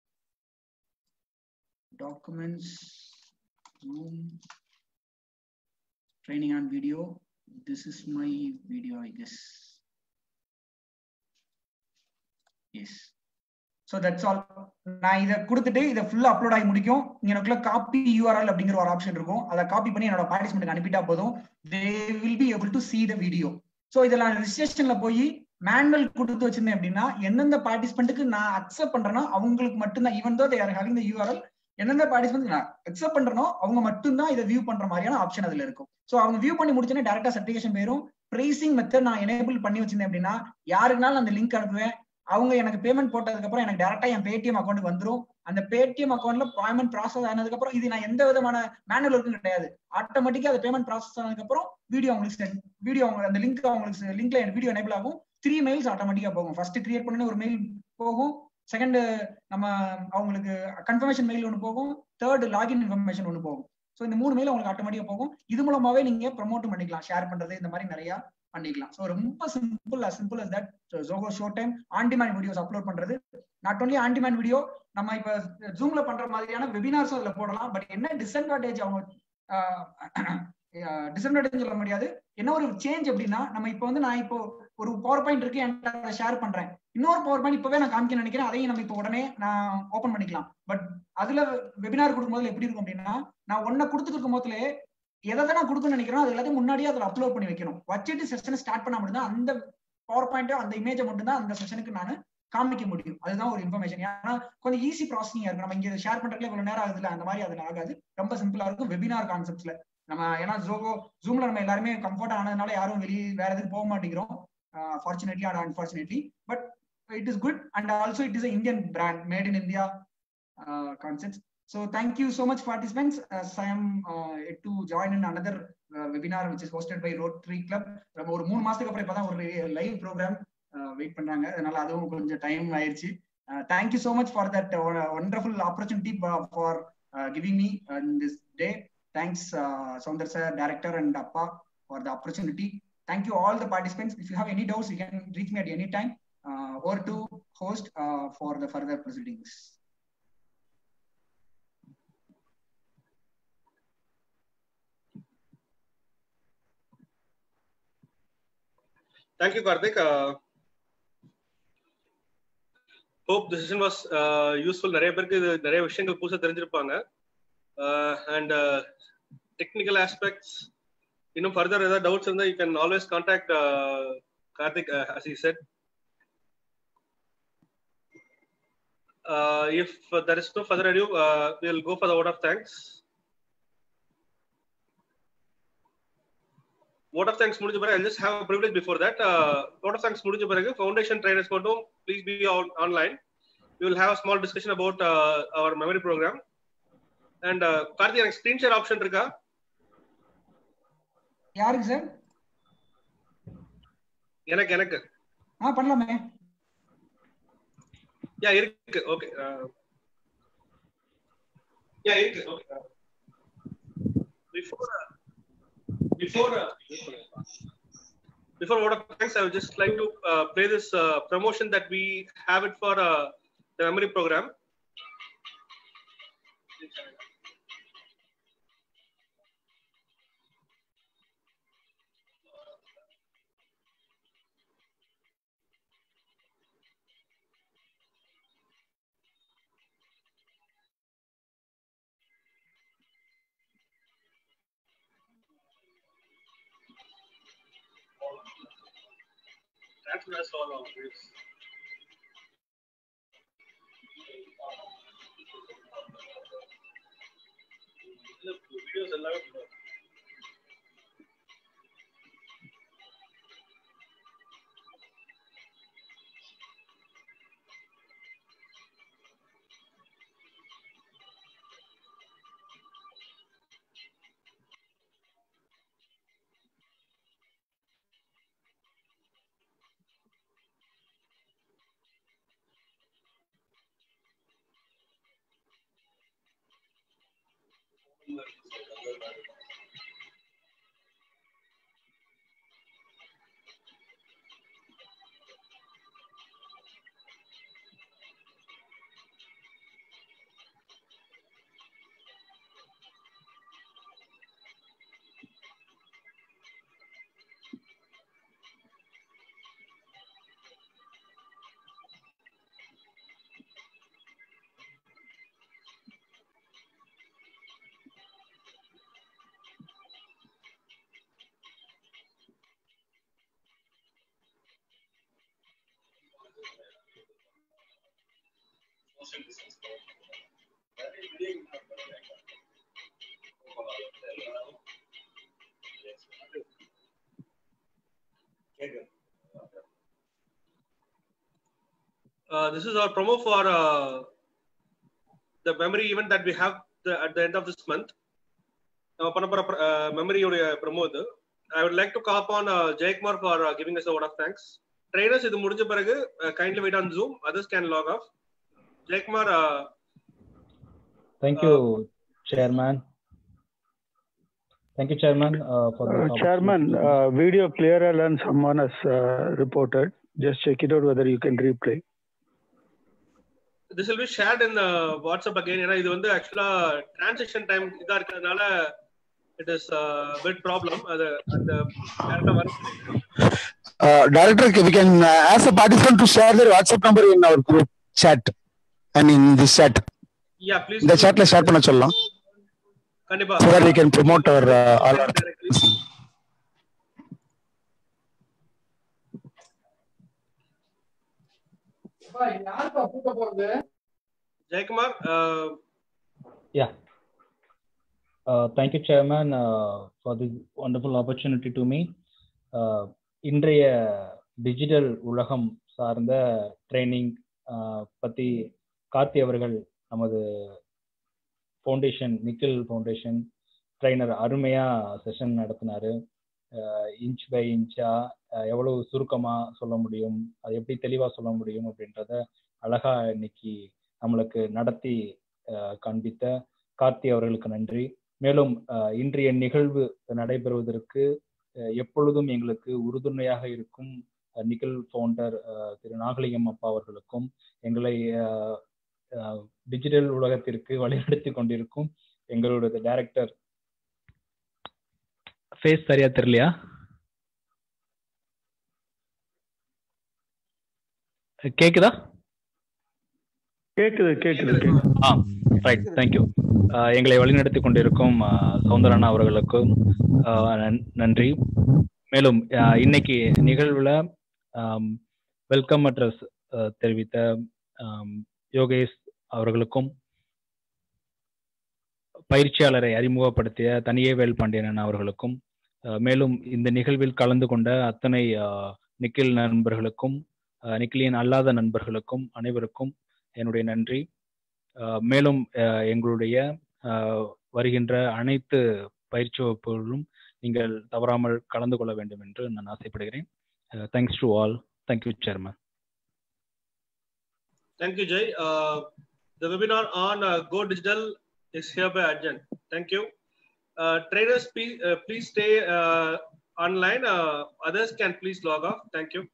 documents, Zoom, training on video. This is my video, I guess. Yes. So that's all நான் இதை கொடுத்துட்டு இதை ஃபுல்லாக அப்லோட் ஆகி முடிக்கும் எனக்குள்ள காப்பி யூஆர்எல் அப்படிங்கிற ஒரு ஆப்ஷன் இருக்கும் அதை காப்பி பண்ணி என்னோட பார்ட்டிசிபென்ட் அனுப்பிட்டா போதும் they will be able to see the video so இதில் நான் ரிஜிஸ்ட்ரேஷன்ல போய் மேனுவல் கொடுத்து வச்சிருந்தேன் அப்படின்னா எந்தெந்த பார்ட்டிசிபென்ட்டுக்கு நான் அக்செப்ட் பண்றேனோ அவங்களுக்கு மட்டும்தான் even though they're having the URL எந்தெந்த பார்ட்டிசிபென்ட் நான் அக்செப்ட் பண்றனோ அவங்க மட்டும்தான் இதை வியூ பண்ற மாதிரியான ஆப்ஷன் அதுல இருக்கும் ஸோ அவங்க வியூ பண்ணி முடிச்சோன்னே டேரக்டா சர்டிஃபிகேஷன் போயிரும் பிரைசிங் மெத்தட் நான் எனேபிள் பண்ணி வச்சிருந்தேன் அப்படின்னா யாருக்குனாலும் அந்த லிங்க் அனுப்புவேன் அவங்க எனக்கு பேமெண்ட் போட்டதுக்கு அப்புறம் எனக்கு டேரக்டா என் பேடிஎம் அக்கௌண்ட் வந்துரும் அந்த பேடிஎம் அக்கௌண்ட்ல பேமெண்ட் ப்ராசஸ் ஆனதுக்கு அப்புறம் இது நான் எந்த விதமான மேனுவல் ஒர்க்கும் கிடையாது ஆட்டோமேட்டிக்கா அந்த பேமெண்ட் ப்ராசஸ் ஆனதுக்கு அப்புறம் வீடியோ உங்களுக்கு வீடியோ அந்த லிங்க் அவங்களுக்கு லிங்க்ல வீடியோ எனேபிள் ஆகும் த்ரீ மெயில்ஸ் ஆட்டோமேட்டிக்கா போகும் ஃபர்ஸ்ட் கிரியேட் பண்ணி ஒரு மெயில் போகும் செகண்ட் நம்ம அவங்களுக்கு கன்ஃபர்மேஷன் மெயில் ஒன்று போகும் தேர்ட் லாகின் இன்ஃபர்மேஷன் ஒன்று போகும் ஸோ இந்த மூணு மெயில் உங்களுக்கு ஆட்டோமேட்டிக்கா போகும் இது மூலமாவே நீங்க ப்ரொமோட் பண்ணிக்கலாம் ஷேர் பண்றது இந்த மாதிரி நிறைய பண்ணிக்கலாம் ஸோ ரொம்ப simple as simple as that Zoho show time on demand videos upload பண்றது not only on demand video நம்ம இப்ப ஜூம்ல பண்ற மாதிரியான வெபினார்ஸும் அதுல போடலாம் பட் என்ன டிஸ்அட்வான்டேஜ் அவங்க டிஸ்அட்வான்டேஜ் சொல்ல முடியாது என்ன ஒரு சேஞ்ச் அப்படின்னா நம்ம இப்போ வந்து நான் இப்போ ஒரு பவர் பாயிண்ட் இருக்கு என்கிட்ட அதை ஷேர் பண்றேன் இன்னொரு பவர் பாயிண்ட் இப்பவே நான் காமிக்க நினைக்கிறேன் அதையும் நம்ம இப்போ உடனே நான் ஓபன் பண்ணிக்கலாம் பட் அதுல வெபினார் கொடுக்கும்போது எப்படி இருக்கும் அப்படின்னா நான் ஒன்ன கொடுத்துருக்கும் போதுல எதை தான் நான் கொடுக்கணும்னு நினைக்கிறோம் அது எல்லாத்தையும் முன்னாடியே அதில் அப்லோட் பண்ணி வைக்கணும் வச்சுட்டு செஷனை ஸ்டார்ட் பண்ண மட்டும் தான் அந்த பவர் பாயிண்ட் அந்த இமேஜை மட்டும் தான் அந்த செஷனுக்கு நான் காமிக்க முடியும் அதுதான் ஒரு இன்ஃபர்மேஷன் ஏன்னா கொஞ்சம் ஈஸி ப்ராசஸிங் இருக்கும் நம்ம இங்க ஷேர் பண்றதுல இவ்வளவு நேரம் ஆகுதுல அந்த மாதிரி அதுல ஆகாது ரொம்ப சிம்பிளா இருக்கும் வெபினார் கான்செப்ட்ஸ்ல நம்ம ஏன்னா ஜோகோ ஜூம்ல நம்ம எல்லாருமே கம்ஃபர்ட் ஆனதுனால யாரும் வெளியே வேற எதுக்கு போக மாட்டேங்கிறோம் fortunately and unfortunately but it is good and also it is Indian brand made in India concept So thank you so much participants as I am uh, to join in another uh, webinar which is hosted by Rotary Club. நம்ம ஒரு மூணு மாசத்துக்கு அப்புறம் இப்பதான் ஒரு live program wait பண்றாங்க அதனால அதுவும் கொஞ்சம் டைம் ஆயிருச்சு thank you so much for that wonderful opportunity for giving me in this day thanks Soundar sir director and அப்பா for the opportunity thank you all the participants if you have any doubts you can reach me at any time or to host for the further proceedings Thank you, Karthik. Uh, hope the session was uh, useful. நிறைய பேருக்கு இது நிறைய விஷயங்கள் புதுசாக தெரிஞ்சிருப்பாங்க and technical aspects இன்னும் further ஏதாவது doubts இருந்தால் you can always contact Karthik as you said if uh, there is no further ado, uh, we'll go for the vote of thanks. vote of thanks முடிஞ்ச பிறகு I'll just have a privilege before that. Uh, vote of thanks முடிஞ்ச பிறகு foundation trainers மட்டும் please be on, online. We will have a small discussion about uh, our memory program. And uh, Karthi எனக்கு screen share option இருக்கா யாருக்கு sir எனக்கு எனக்கு ஆ பண்ணலாமே யா இருக்கு ஓகே யா இருக்கு okay before before uh, before vote of thanks, I would just like to uh, play this uh, promotion that we have it for uh, the memory program. That's that's all of this. Videos எல்லாமே Uh, this is our promo for uh, the memory event that we have the, at the end of this month. நம்ம பண்ண போற மெமரியோடைய promo இது I would like to call on Jayakumar for giving us vote of thanks trainers இது முடிஞ்ச பிறகு kindly wait on zoom others can log off Jayakumar Thank you, Chairman. Thank you, Chairman, uh, for the Uh, Chairman, uh, video clearer than someone has uh, reported. Just check it out whether you can replay. This will be shared in WhatsApp again ஏன்னா இது வந்து ஆக்சுவலா transaction time இதா இருக்கிறதுனால it is bit problem அது அந்த டேரக்டா வர Uh, Director, we can uh, ask a participant to share their WhatsApp number in our group chat and in this chat. Yeah please இந்த chatல ஷேர் பண்ண சொல்லலாம் கண்டிப்பா so that we can promote our uh, all our Jayakumar Yeah. Uh, thank you, Chairman, uh, for this wonderful opportunity to me. Uh, இன்றைய digital உலகம் சார்ந்த training பற்றி கார்த்தி அவர்கள் நமது ஃபவுண்டேஷன் நிக்கில் ஃபவுண்டேஷன் ட்ரைனர் அருமையாக செஷன் நடத்தினாரு இன்ச் பை இன்ச்சா எவ்வளவு சுருக்கமாக சொல்ல முடியும் அது எப்படி தெளிவாக சொல்ல முடியும் அப்படின்றத அழகா இன்னைக்கு நம்மளுக்கு நடத்தி அஹ், காண்பித்த கார்த்தி அவர்களுக்கு நன்றி மேலும் அஹ், இன்றைய நிகழ்வு நடைபெறுவதற்கு அஹ், எப்பொழுதும் எங்களுக்கு உறுதுணையாக இருக்கும் அஹ், நிகில் ஃபவுண்டர் அஹ், திரு நாகலிங்கம் அப்பா அவர்களுக்கும் எங்களை அஹ், அஹ், டிஜிட்டல் உலகத்திற்கு வழிநடத்தி கொண்டிருக்கும் எங்களுடைய டைரக்டர் ஃபேஸ் சரியா தெரியலையா கேக்குதா கேக்குது கேக்குது கேக்குது ஆ ரைட் தேங்க்யூ எங்களை வழிநடத்தி கொண்டிருக்கும் ஆ, சௌந்தரண்ணா அவர்களுக்கும் ஆ, நன்- நன்றி மேலும் ஆ, இன்னைக்கு நிகழ்வுல வெல்கம் அட்ரஸ் தெரிவித்த ஆம், யோகேஷ் அவர்களுக்கும் பயிற்சியாளரை அறிமுகப்படுத்திய தனியே வேல் பாண்டியன் அவர்களுக்கும் ஆ, மேலும் இந்த நிகழ்வில் கலந்து கொண்ட அத்தனை ஆ, நிக்கில் நண்பர்களுக்கும் ஆ, நிக்கிலியன் அல்லாத நண்பர்களுக்கும் அனைவருக்கும் என்னுடைய நன்றி அஹ் மேலும் அஹ் எங்களுடைய அஹ், வருகின்ற அனைத்து பயிற்சி வகுப்புகளிலும் நீங்கள் தவறாமல் கலந்து கொள்ள வேண்டும் என்று நான் ஆசைப்படுகிறேன் thanks to all thank you chairman Thank you, Jay. Uh, the webinar on uh, Go Digital is hereby adjourned. Thank you. Uh, trainers, please, uh, please stay uh, online. Uh, others can please log off. Thank you.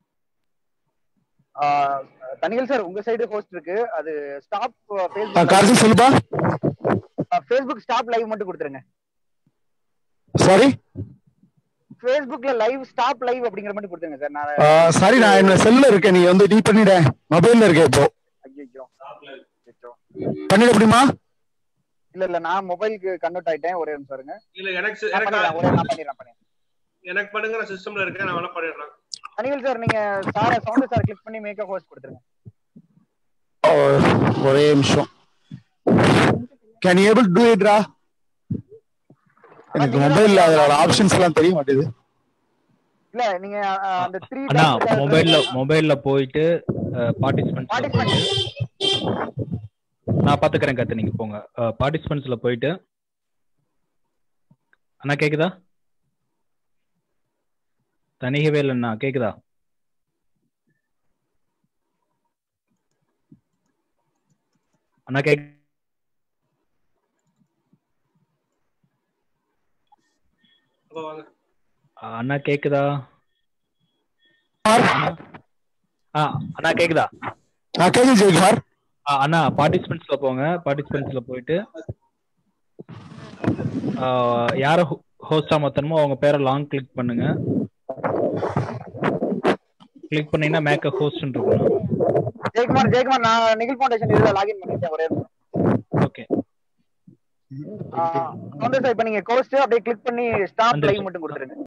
தனிகள் sir உங்க side host இருக்கு அது stop Uh, Karthi சொல்லுப்பா Facebook stop live மட்டும் கொடுத்துருங்க sorry ஃபேஸ்புக்ல live stop live அப்படிங்கிற மட்டும் கொடுத்துருங்க சார் நான் சாரி நான் என்னோட செல்ல இருக்கேன் நீ வந்து டீ பண்ணிட மொபைல்ல இருக்கேன் இப்போ ஐயோ பண்ணிட முடியுமா இல்ல இல்ல நான் மொபைலுக்கு கன்வெர்ட் ஆயிட்டேன் ஒரே நிமிஷம் இருங்க இல்ல எனக்கு நான் பண்ணிடுறேன், ஒரே நான் எனக்கு பண்ணிடுறேன் பண்ணிடுறேன் எனக்கு பண்ணுங்க நான் சிஸ்டம்ல இருக்கேன் நான் வேணா பண்ணிடுறேன் தனிகள் சார் நீங்க சார சவுண்ட் சார் கிளிக் பண்ணி மேக்க ஹோஸ்ட் கொடுத்துருங்க Oh, ஒரே நிமிஷம் கேன் ஏபிள் டூ இட்ரா எனக்கு மொபைல்ல அதோட ஆப்ஷன்ஸ் எல்லாம் தெரிய மாட்டேது இல்ல நீங்க அஹ், அந்த த்ரீ அண்ணா மொபைல்ல மொபைல்ல போயிட்டு பார்ட்டிசிபென்ட்ஸ்ல பார்ட்டிசிபென்ட் நான் பாத்துக்கிறேன் கத்து நீங்க போங்க பார்ட்டிசிபென்ட்ஸ்ல போயிட்டு அண்ணா கேக்குதா தனிகவே இல்லைண்ணா கேக்குதா அண்ணா கேக் அப்ப வாங்க அண்ணா கேக்குதா ஆ அண்ணா கேக்குதா கேக்குது ஜெயக்குமார் ஆ, அண்ணா பார்ட்டிசிபென்ட்ஸ்ல போங்க பார்ட்டிசிபென்ட்ஸ்ல போயிட்டு ஆ, யார ஹோஸ்டா மாத்தணுமோ அவங்க பேரை லாங் கிளிக் பண்ணுங்க கிளிக் பண்ணீங்கன்னா மேக்க ஹோஸ்ட் இருக்கும் ஜெயக்குமார் ஜெயக்குமார் நான் நிகில் ஃபவுண்டேஷன் இதுல லாகின் பண்ணிட்டேன் ஒரே நிமிஷம் ஓகே சவுண்ட் சார் இப்ப நீங்க கோஸ்ட் அப்படியே கிளிக் பண்ணி ஸ்டாப் லைவ் வந்துருச்சு. மட்டும் கொடுத்துருங்க